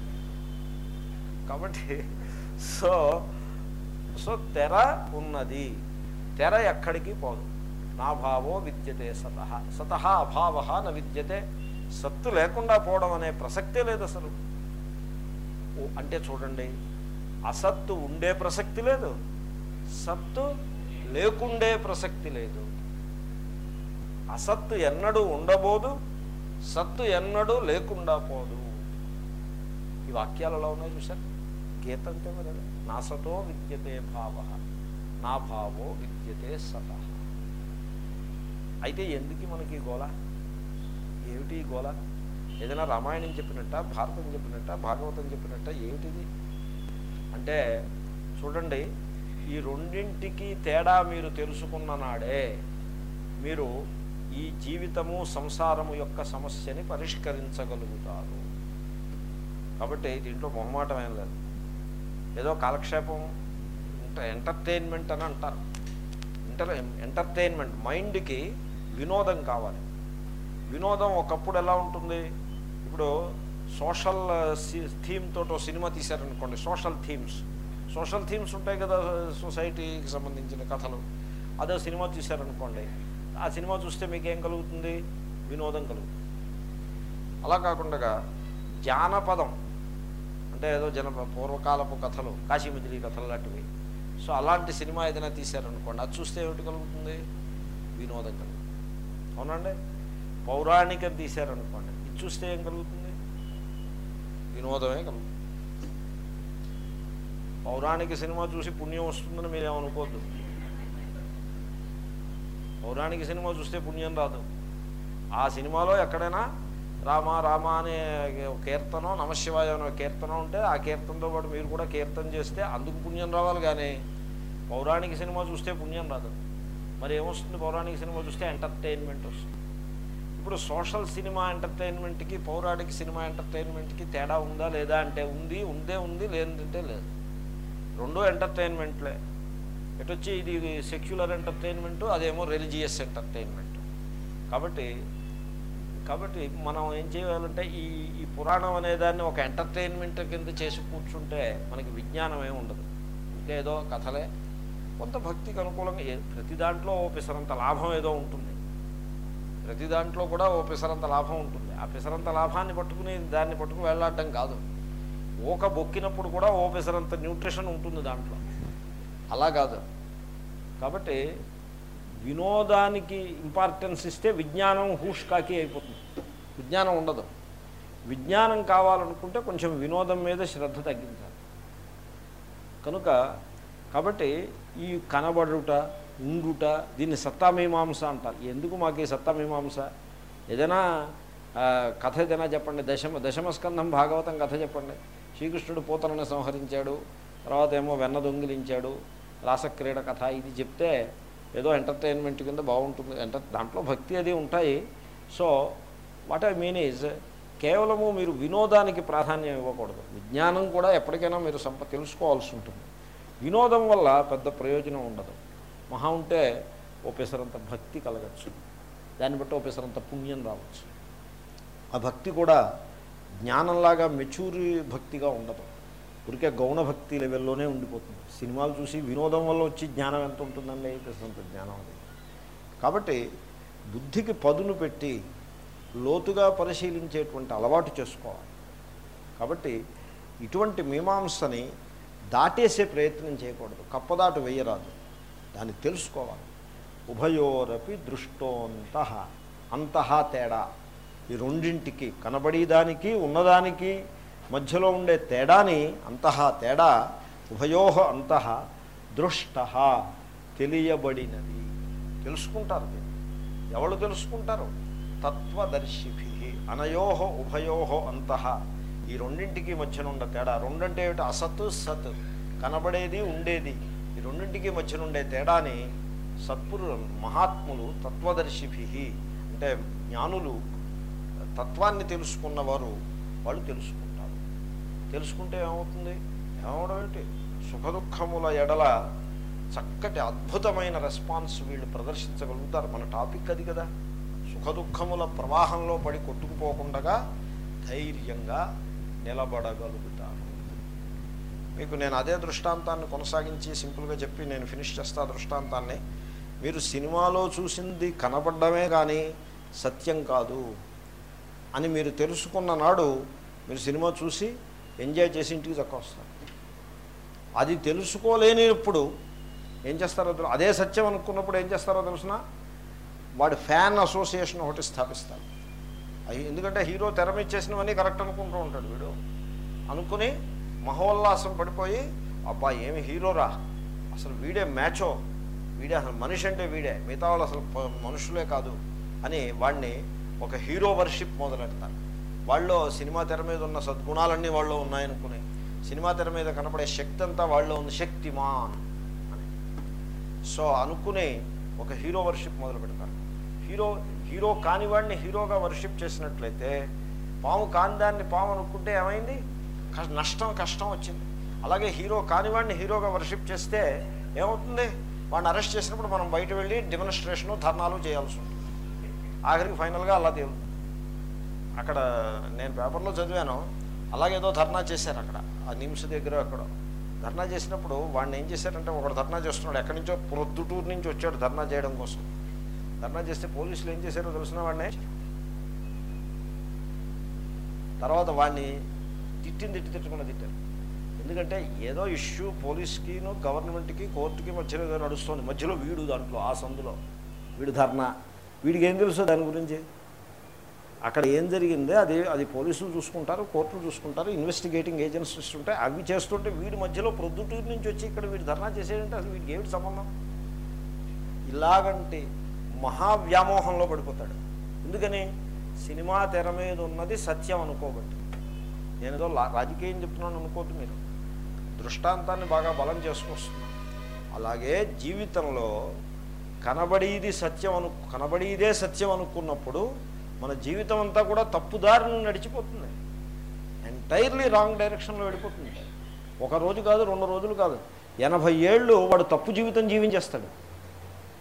కాబట్టి సో సో తెర ఉన్నది తెర ఎక్కడికి పోదు నా భావో విద్యతే సత సత అభావ న విద్యతే సత్తు లేకుండా పోవడం అనే ప్రసక్తే లేదు అసలు ఓ, అంటే చూడండి అసత్తు ఉండే ప్రసక్తి లేదు సత్తు లేకుండే ప్రసక్తి లేదు అసత్తు ఎన్నడూ ఉండబోదు సత్తు ఎన్నడూ లేకుండా పోదు ఈ వాక్యాలు ఎలా ఉన్నాయి చూసారు గీత అంటే మరి అదే. నా సతో విద్యతే భావ నా భావో విద్యతే సత అయితే ఎందుకు మనకి ఈ గోళ ఏమిటి ఈ గోళ ఏదైనా రామాయణం చెప్పినట్ట భారతం చెప్పినట్ట భాగవతం చెప్పినట్ట ఏమిటిది అంటే చూడండి ఈ రెండింటికి తేడా మీరు తెలుసుకున్న నాడే మీరు ఈ జీవితము సంసారము యొక్క సమస్యని పరిష్కరించగలుగుతారు కాబట్టి దీంట్లో మొహమాటం ఏం లేదు ఏదో కాలక్షేపం ఎంట- ఎంటర్టైన్మెంట్ అని అంటారు ఎంటర్ ఎంటర్టైన్మెంట్ మైండ్కి వినోదం కావాలి వినోదం ఒకప్పుడు ఎలా ఉంటుంది ఇప్పుడు సోషల్ థీమ్ తోటి సినిమా తీశారనుకోండి సోషల్ థీమ్స్ సోషల్ థీమ్స్ ఉంటాయి కదా సొసైటీకి సంబంధించిన కథలు అదే సినిమా చూశారనుకోండి ఆ సినిమా చూస్తే మీకు ఏం కలుగుతుంది వినోదం కలుగుతుంది అలా కాకుండా జానపదం అంటే ఏదో జన పూర్వకాలపు కథలు కాశీమజిలీ కథలు లాంటివి సో అలాంటి సినిమా ఏదైనా తీశారనుకోండి అది చూస్తే ఏమిటి కలుగుతుంది వినోదం కలుగుతుంది అవునండి పౌరాణికం తీశారనుకోండి ఇది చూస్తే ఏం కలుగుతుంది వినోదమే కలుగుతుంది పౌరాణిక సినిమా చూసి పుణ్యం వస్తుందని మీరు ఏమనుకోవద్దు పౌరాణిక సినిమా చూస్తే పుణ్యం రాదు ఆ సినిమాలో ఎక్కడైనా రామ రామ అనే కీర్తనం నమశివాయ అనే కీర్తనం ఉంటే ఆ కీర్తనతో పాటు మీరు కూడా కీర్తన చేస్తే అందుకు పుణ్యం రావాలి కానీ పౌరాణిక సినిమా చూస్తే పుణ్యం రాదు మరి ఏమొస్తుంది పౌరాణిక సినిమా చూస్తే ఎంటర్టైన్మెంట్ వస్తుంది ఇప్పుడు సోషల్ సినిమా ఎంటర్టైన్మెంట్కి పౌరాణిక సినిమా ఎంటర్టైన్మెంట్కి తేడా ఉందా లేదా అంటే ఉంది ఉందే ఉంది లేదంటే లేదు రెండో ఎంటర్టైన్మెంట్లే ఎటొచ్చి ఇది సెక్యులర్ ఎంటర్టైన్మెంట్ అదేమో రిలీజియస్ ఎంటర్టైన్మెంట్ కాబట్టి కాబట్టి మనం ఏం చేయాలంటే ఈ ఈ పురాణం అనేదాన్ని ఒక ఎంటర్టైన్మెంట్ కింద చేసి కూర్చుంటే మనకి విజ్ఞానం ఏమి ఉండదు ఇంకా ఏదో కథలే కొంత భక్తికి అనుకూలంగా ఏ- ప్రతి దాంట్లో ఓ పిసరంత లాభం ఏదో ఉంటుంది ప్రతి దాంట్లో కూడా ఓ పిసరంత లాభం ఉంటుంది ఆ పిసరంత లాభాన్ని పట్టుకుని దాన్ని పట్టుకుని వెళ్ళాడడం కాదు ఓక బొక్కినప్పుడు కూడా ఓ పిసరంత న్యూట్రిషన్ ఉంటుంది దాంట్లో అలా కాదు కాబట్టి వినోదానికి ఇంపార్టెన్స్ ఇస్తే విజ్ఞానం హూష్ కాకి అయిపోతుంది విజ్ఞానం ఉండదు విజ్ఞానం కావాలనుకుంటే కొంచెం వినోదం మీద శ్రద్ధ తగ్గించాలి కనుక కాబట్టి ఈ కనబడుట ఉండుట దీన్ని సత్తామీమాంస అంటారు ఎందుకు మాకు ఈ సత్తామీమాంస ఏదైనా ఆ, కథ ఏదైనా చెప్పండి దశమ దశమస్కంధం భాగవతం కథ చెప్పండి శ్రీకృష్ణుడు పూతలను సంహరించాడు తర్వాత ఏమో వెన్న దొంగిలించాడు రాసక్రీడ కథ ఇది చెప్తే ఏదో ఎంటర్టైన్మెంట్ కింద బాగుంటుంది ఎంటర్ దాంట్లో భక్తి అది ఉంటాయి so what I mean is కేవలము మీరు వినోదానికి ప్రాధాన్యం ఇవ్వకూడదు విజ్ఞానం కూడా ఎప్పటికైనా మీరు సంప తెలుసుకోవాల్సి ఉంటుంది వినోదం వల్ల పెద్ద ప్రయోజనం ఉండదు మహా ఉంటే ఓ పెసరంత భక్తి కలగచ్చు దాన్ని బట్టి ఓ పెసరంత పుణ్యం రావచ్చు ఆ భక్తి కూడా జ్ఞానంలాగా మెచ్యూరి భక్తిగా ఉండదు ఊరికే గౌణ భక్తి లెవెల్లోనే ఉండిపోతుంది సినిమాలు చూసి వినోదం వల్ల వచ్చి జ్ఞానం ఎంత ఉంటుందండి పెసరంత జ్ఞానం అది కాబట్టి బుద్ధికి పదును పెట్టి లోతుగా పరిశీలించేటువంటి అలవాటు చేసుకోవాలి కాబట్టి ఇటువంటి మీమాంసని దాటేసే ప్రయత్నం చేయకూడదు కప్పదాటు వేయరాదు దాన్ని తెలుసుకోవాలి ఉభయోరపి దృష్టోంత అంతః తేడా ఈ రెండింటికి కనబడేదానికి ఉన్నదానికి మధ్యలో ఉండే తేడాని అంతః తేడా ఉభయో అంతః దృష్ట తెలియబడినది తెలుసుకుంటారు దీన్ని. ఎవరు తెలుసుకుంటారు తత్వదర్శిభి అనయోహ ఉభయోహ అంతః ఈ రెండింటికి మధ్యనుండే తేడా రెండంటే ఏమిటి అసత్ సత్ కనబడేది ఉండేది ఈ రెండింటికి మధ్యనుండే తేడాని సత్పురు మహాత్ములు తత్వదర్శిభి అంటే జ్ఞానులు తత్వాన్ని తెలుసుకున్నవారు వాళ్ళు తెలుసుకుంటారు తెలుసుకుంటే ఏమవుతుంది ఏమవడం ఏంటి సుఖదుఖముల ఎడల చక్కటి అద్భుతమైన రెస్పాన్స్ వీళ్ళు ప్రదర్శించగలుగుతారు మన టాపిక్ అది కదా సుఖదుఖముల ప్రవాహంలో పడి కొట్టుకుపోకుండా ధైర్యంగా నిలబడగలుగుతారు మీకు నేను అదే దృష్టాంతాన్ని కొనసాగించి సింపుల్గా చెప్పి నేను ఫినిష్ చేస్తా ఆ దృష్టాంతాన్ని మీరు సినిమాలో చూసింది కనబడమే కానీ సత్యం కాదు అని మీరు తెలుసుకున్న నాడు మీరు సినిమా చూసి ఎంజాయ్ చేసి ఇంటికి చక్క వస్తారు అది తెలుసుకోలేనిప్పుడు ఏం చేస్తారో తెలు- అదే సత్యం అనుకున్నప్పుడు ఏం చేస్తారో తెలుసిన వాడి ఫ్యాన్ అసోసియేషన్ ఒకటి స్థాపిస్తారు అవి ఎందుకంటే హీరో తెర మీద చేసినవన్నీ కరెక్ట్ అనుకుంటూ ఉంటాడు వీడు అనుకుని మహోల్లాసం పడిపోయి అబ్బా ఏమి హీరోరా అసలు వీడే మ్యాచో వీడే అసలు మనిషి అంటే వీడే మిగతా వాళ్ళు అసలు ప- మనుషులే కాదు అని వాడిని ఒక హీరో వర్షిప్ మొదలెడతారు వాళ్ళు సినిమా తెర మీద ఉన్న సద్గుణాలన్నీ వాళ్ళు ఉన్నాయనుకుని సినిమా తెర మీద కనపడే శక్తి అంతా వాళ్ళు ఉంది శక్తిమాన్ అని సో అనుకుని ఒక హీరో వర్షిప్ మొదలు పెడతారు హీరో హీరో కాని వాడిని హీరోగా వర్షిప్ చేసినట్లయితే పాము కాని దాన్ని పాము అనుకుంటే ఏమైంది కష్ట- నష్టం కష్టం వచ్చింది అలాగే హీరో కానివాడిని హీరోగా వర్షిప్ చేస్తే ఏమవుతుంది వాడిని అరెస్ట్ చేసినప్పుడు మనం బయట వెళ్ళి డెమోన్స్ట్రేషను ధర్నాలు చేయాల్సి ఉంటుంది ఆఖరికి ఫైనల్గా అలా తేలుతుంది అక్కడ నేను పేపర్లో చదివాను అలాగేదో ధర్నా చేశారు అక్కడ ఆ నిమ్స్ దగ్గర అక్కడ ధర్నా చేసినప్పుడు వాడిని ఏం చేశారంటే ఒకడు ధర్నా చేస్తున్నాడు ఎక్కడి నుంచో ప్రొద్దుటూరు నుంచి వచ్చాడు ధర్నా చేయడం కోసం ధర్నా చేస్తే పోలీసులు ఏం చేశారో తెలిసిన వాడిని తర్వాత వాడిని తిట్టింది తిట్టి తిట్టకుండా తిట్టారు ఎందుకంటే ఏదో ఇష్యూ పోలీస్కిను గవర్నమెంట్కి కోర్టుకి మధ్యలో ఏదో నడుస్తుంది మధ్యలో వీడు దాంట్లో ఆ సందులో వీడు ధర్నా వీడికి ఏం తెలుసు దాని గురించి అక్కడ ఏం జరిగిందే అది అది పోలీసులు చూసుకుంటారు కోర్టులు చూసుకుంటారు ఇన్వెస్టిగేటింగ్ ఏజెన్సీస్ ఉంటాయి అవి చేస్తుంటే వీడి మధ్యలో ప్రొద్దుటూరు నుంచి వచ్చి ఇక్కడ వీడు ధర్నా చేసేయంటే అసలు వీడికి ఏమిటి సంబంధం ఇలాగంటి మహావ్యామోహంలో పడిపోతాడు ఎందుకని సినిమా తెర మీద ఉన్నది సత్యం అనుకోబట్టి నేను ఏదో లా- రాజకీయం చెప్తున్నాను అనుకోవద్దు మీరు దృష్టాంతాన్ని బాగా బలం చేసుకొస్తున్నాను అలాగే జీవితంలో కనబడేది సత్యం అను కనబడేదే సత్యం అనుకున్నప్పుడు మన జీవితం అంతా కూడా తప్పుదారిని నడిచిపోతుంది ఎంటైర్లీ రాంగ్ డైరెక్షన్లో వెళ్ళిపోతుంది ఒక రోజు కాదు రెండు రోజులు కాదు ఎనభై ఏళ్ళు వాడు తప్పు జీవితం జీవించేస్తాడు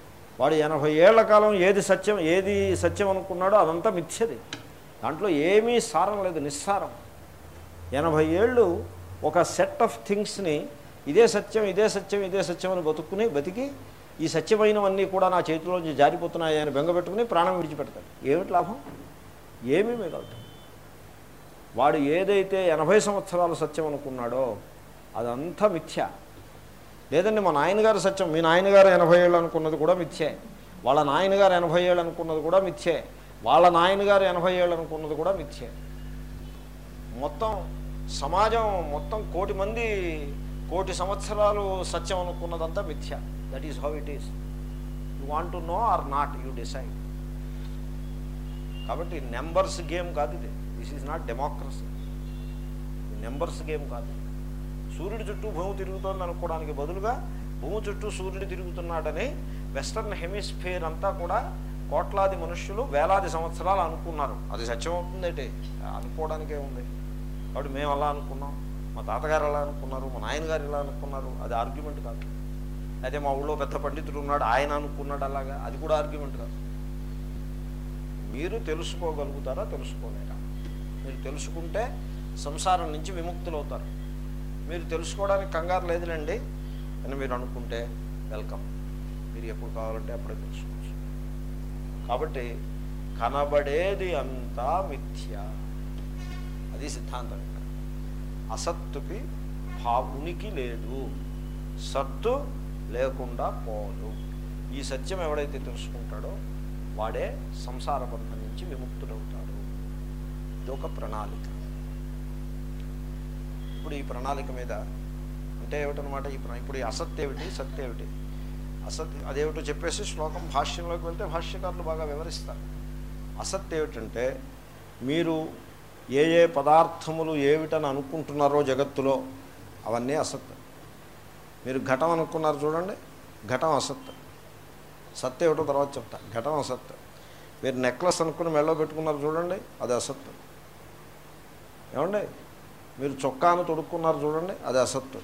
వాడు ఎనభై ఏళ్ల కాలం ఏది సత్యం ఏది సత్యం అనుకున్నాడో అదంతా మిథ్యది దాంట్లో ఏమీ సారం లేదు నిస్సారం ఎనభై ఏళ్ళు ఒక సెట్ ఆఫ్ థింగ్స్ని ఇదే సత్యం ఇదే సత్యం ఇదే సత్యం అని బతుక్కుని బతికి ఈ సత్యమైనవన్నీ కూడా నా చేతిలోంచి జారిపోతున్నాయి అని బెంగపెట్టుకుని ప్రాణం విడిచిపెడతాడు ఏమిటి లాభం ఏమీ మిగలదు వాడు ఏదైతే ఎనభై సంవత్సరాలు సత్యం అనుకున్నాడో అదంతా మిథ్య లేదండి మా నాయనగారు సత్యం మీ నాయనగారు ఎనభై ఏళ్ళు అనుకున్నది కూడా మిథ్యే వాళ్ళ నాయనగారు ఎనభై ఏళ్ళు అనుకున్నది కూడా మిథ్యే వాళ్ళ నాయనగారు ఎనభై ఏళ్ళు అనుకున్నది కూడా మిథ్యే మొత్తం సమాజం మొత్తం కోటి మంది కోటి సంవత్సరాలు సత్యం అనుకున్నదంతా మిథ్య that is how it is you want to know or not you decide కాబట్టి నెంబర్స్ గేమ్ కాదు ఇది this is not democracy numbers game కాదు సూర్యుడి చుట్టూ భూమి తిరుగుతోంది అనుకోవడానికి బదులుగా భూమి చుట్టూ సూర్యుడు తిరుగుతున్నాడని వెస్టర్న్ హెమిస్ఫియర్ అంతా కూడా కోట్లాది మనుష్యులు వేలాది సంవత్సరాలు అనుకున్నారు అది సత్యం అవుతుందేంటి అనుకోవడానికే ఉంది కాబట్టి మేము అలా అనుకున్నాం మా తాతగారు అలా అనుకున్నారు మా నాయనగారు ఇలా అనుకున్నారు అది ఆర్గ్యుమెంట్ కాదు అయితే మా ఊళ్ళో పెద్ద పండితుడు ఉన్నాడు ఆయన అనుకున్నాడు అలాగా అది కూడా ఆర్గ్యుమెంట్ కాదు మీరు తెలుసుకోగలుగుతారా తెలుసుకోలేరా మీరు తెలుసుకుంటే సంసారం నుంచి విముక్తులవుతారు మీరు తెలుసుకోవడానికి కంగారు లేదులేండి అని మీరు అనుకుంటే వెల్కమ్ మీరు ఎప్పుడు కావాలంటే అప్పుడే తెలుసుకోవచ్చు కాబట్టి కనబడేది అంతా మిథ్య అది సిద్ధాంతం ఇక్కడ అసత్తుకి భా ఉనికి లేదు సత్తు లేకుండా పోదు ఈ సత్యం ఎవడైతే తెలుసుకుంటాడో వాడే సంసార బంధం నుంచి విముక్తుడవుతాడు ఇదొక ప్రణాళిక ఇప్పుడు ఈ ప్రణాళిక మీద అంటే ఏమిటనమాట ఈ ప్ర- ఇప్పుడు ఈ అసత్ ఏమిటి సత్ ఏమిటి అసత్ అదేమిటో చెప్పేసి శ్లోకం భాష్యంలోకి వెళ్తే భాష్యకారులు బాగా వివరిస్తారు అసత్ ఏమిటంటే మీరు ఏ ఏ పదార్థములు ఏమిటని అనుకుంటున్నారో జగత్తులో అవన్నీ అసత్ మీరు ఘటం అనుకున్నారు చూడండి ఘటం అసత్ సత్ ఏమిటో తర్వాత చెప్తా ఘటం అసత్ మీరు నెక్లెస్ అనుకుని మెళ్ళో పెట్టుకున్నారు చూడండి అది అసత్ ఏమండి మీరు చొక్కాను తొడుక్కున్నారు చూడండి అది అసత్తు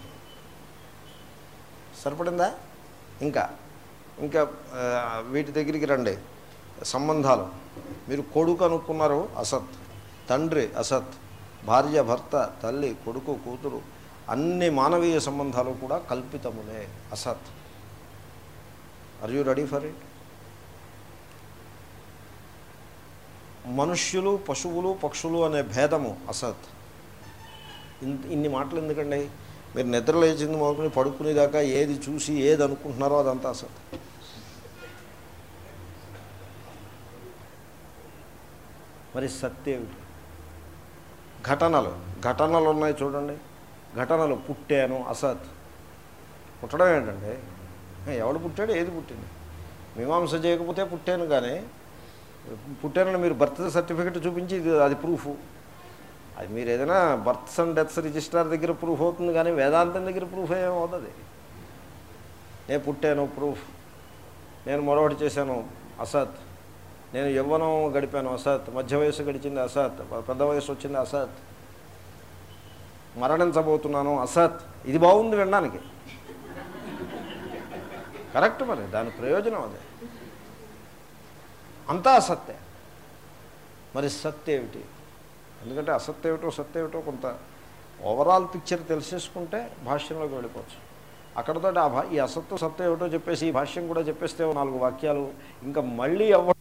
సరిపడిందా ఇంకా ఇంకా ఆ, వీటి దగ్గరికి రండి సంబంధాలు మీరు కొడుకు అనుకున్నారు అసత్ తండ్రి అసత్ భార్య భర్త తల్లి కొడుకు కూతురు అన్ని మానవీయ సంబంధాలు కూడా కల్పితములే అసత్ are you ready for it మనుష్యులు పశువులు పక్షులు అనే భేదము అసత్ ఇన్- ఇన్ని మాటలు ఎందుకండి మీరు నిద్ర లేచింది మొదలుకొని పడుకునేదాకా ఏది చూసి ఏది అనుకుంటున్నారో అదంతా అసత్ మరి సత్యేమిటి ఘటనలు ఘటనలు ఉన్నాయి చూడండి ఘటనలు పుట్టాను అసత్ పుట్టడం ఏంటండి ఏ, ఎవడు పుట్టాడు ఏది పుట్టింది మీమాంస చేయకపోతే పుట్టాను కానీ పుట్టానని మీరు బర్త్ సర్టిఫికెట్ చూపించి ఇది అది ప్రూఫ్ అది మీరు ఏదైనా బర్త్స్ అండ్ డెత్స్ రిజిస్ట్రార్ దగ్గర ప్రూఫ్ అవుతుంది కానీ వేదాంతం దగ్గర ప్రూఫ్ ఏమవుతుంది నేను పుట్టాను ప్రూఫ్ నేను మరొకటి చేశాను అసత్ నేను యవ్వనం గడిపాను అసత్ మధ్య వయసు గడిచింది అసత్ పెద్ద వయసు వచ్చింది అసత్ మరణించబోతున్నాను అసత్ ఇది బాగుంది వినడానికి కరెక్ట్ మరి దాని ప్రయోజనం అదే అంతా అసత్తే మరి సత్ ఏమిటి ఎందుకంటే అసత్ ఏమిటో సత్ ఏమిటో కొంత ఓవరాల్ పిక్చర్ తెలిసేసుకుంటే భాష్యంలోకి వెళ్ళిపోవచ్చు అక్కడతో ఆ భా ఈ అసత్తు సత్తు ఏమిటో చెప్పేసి ఈ భాష్యం కూడా చెప్పేస్తే ఓ నాలుగు వాక్యాలు ఇంకా మళ్ళీ ఎవ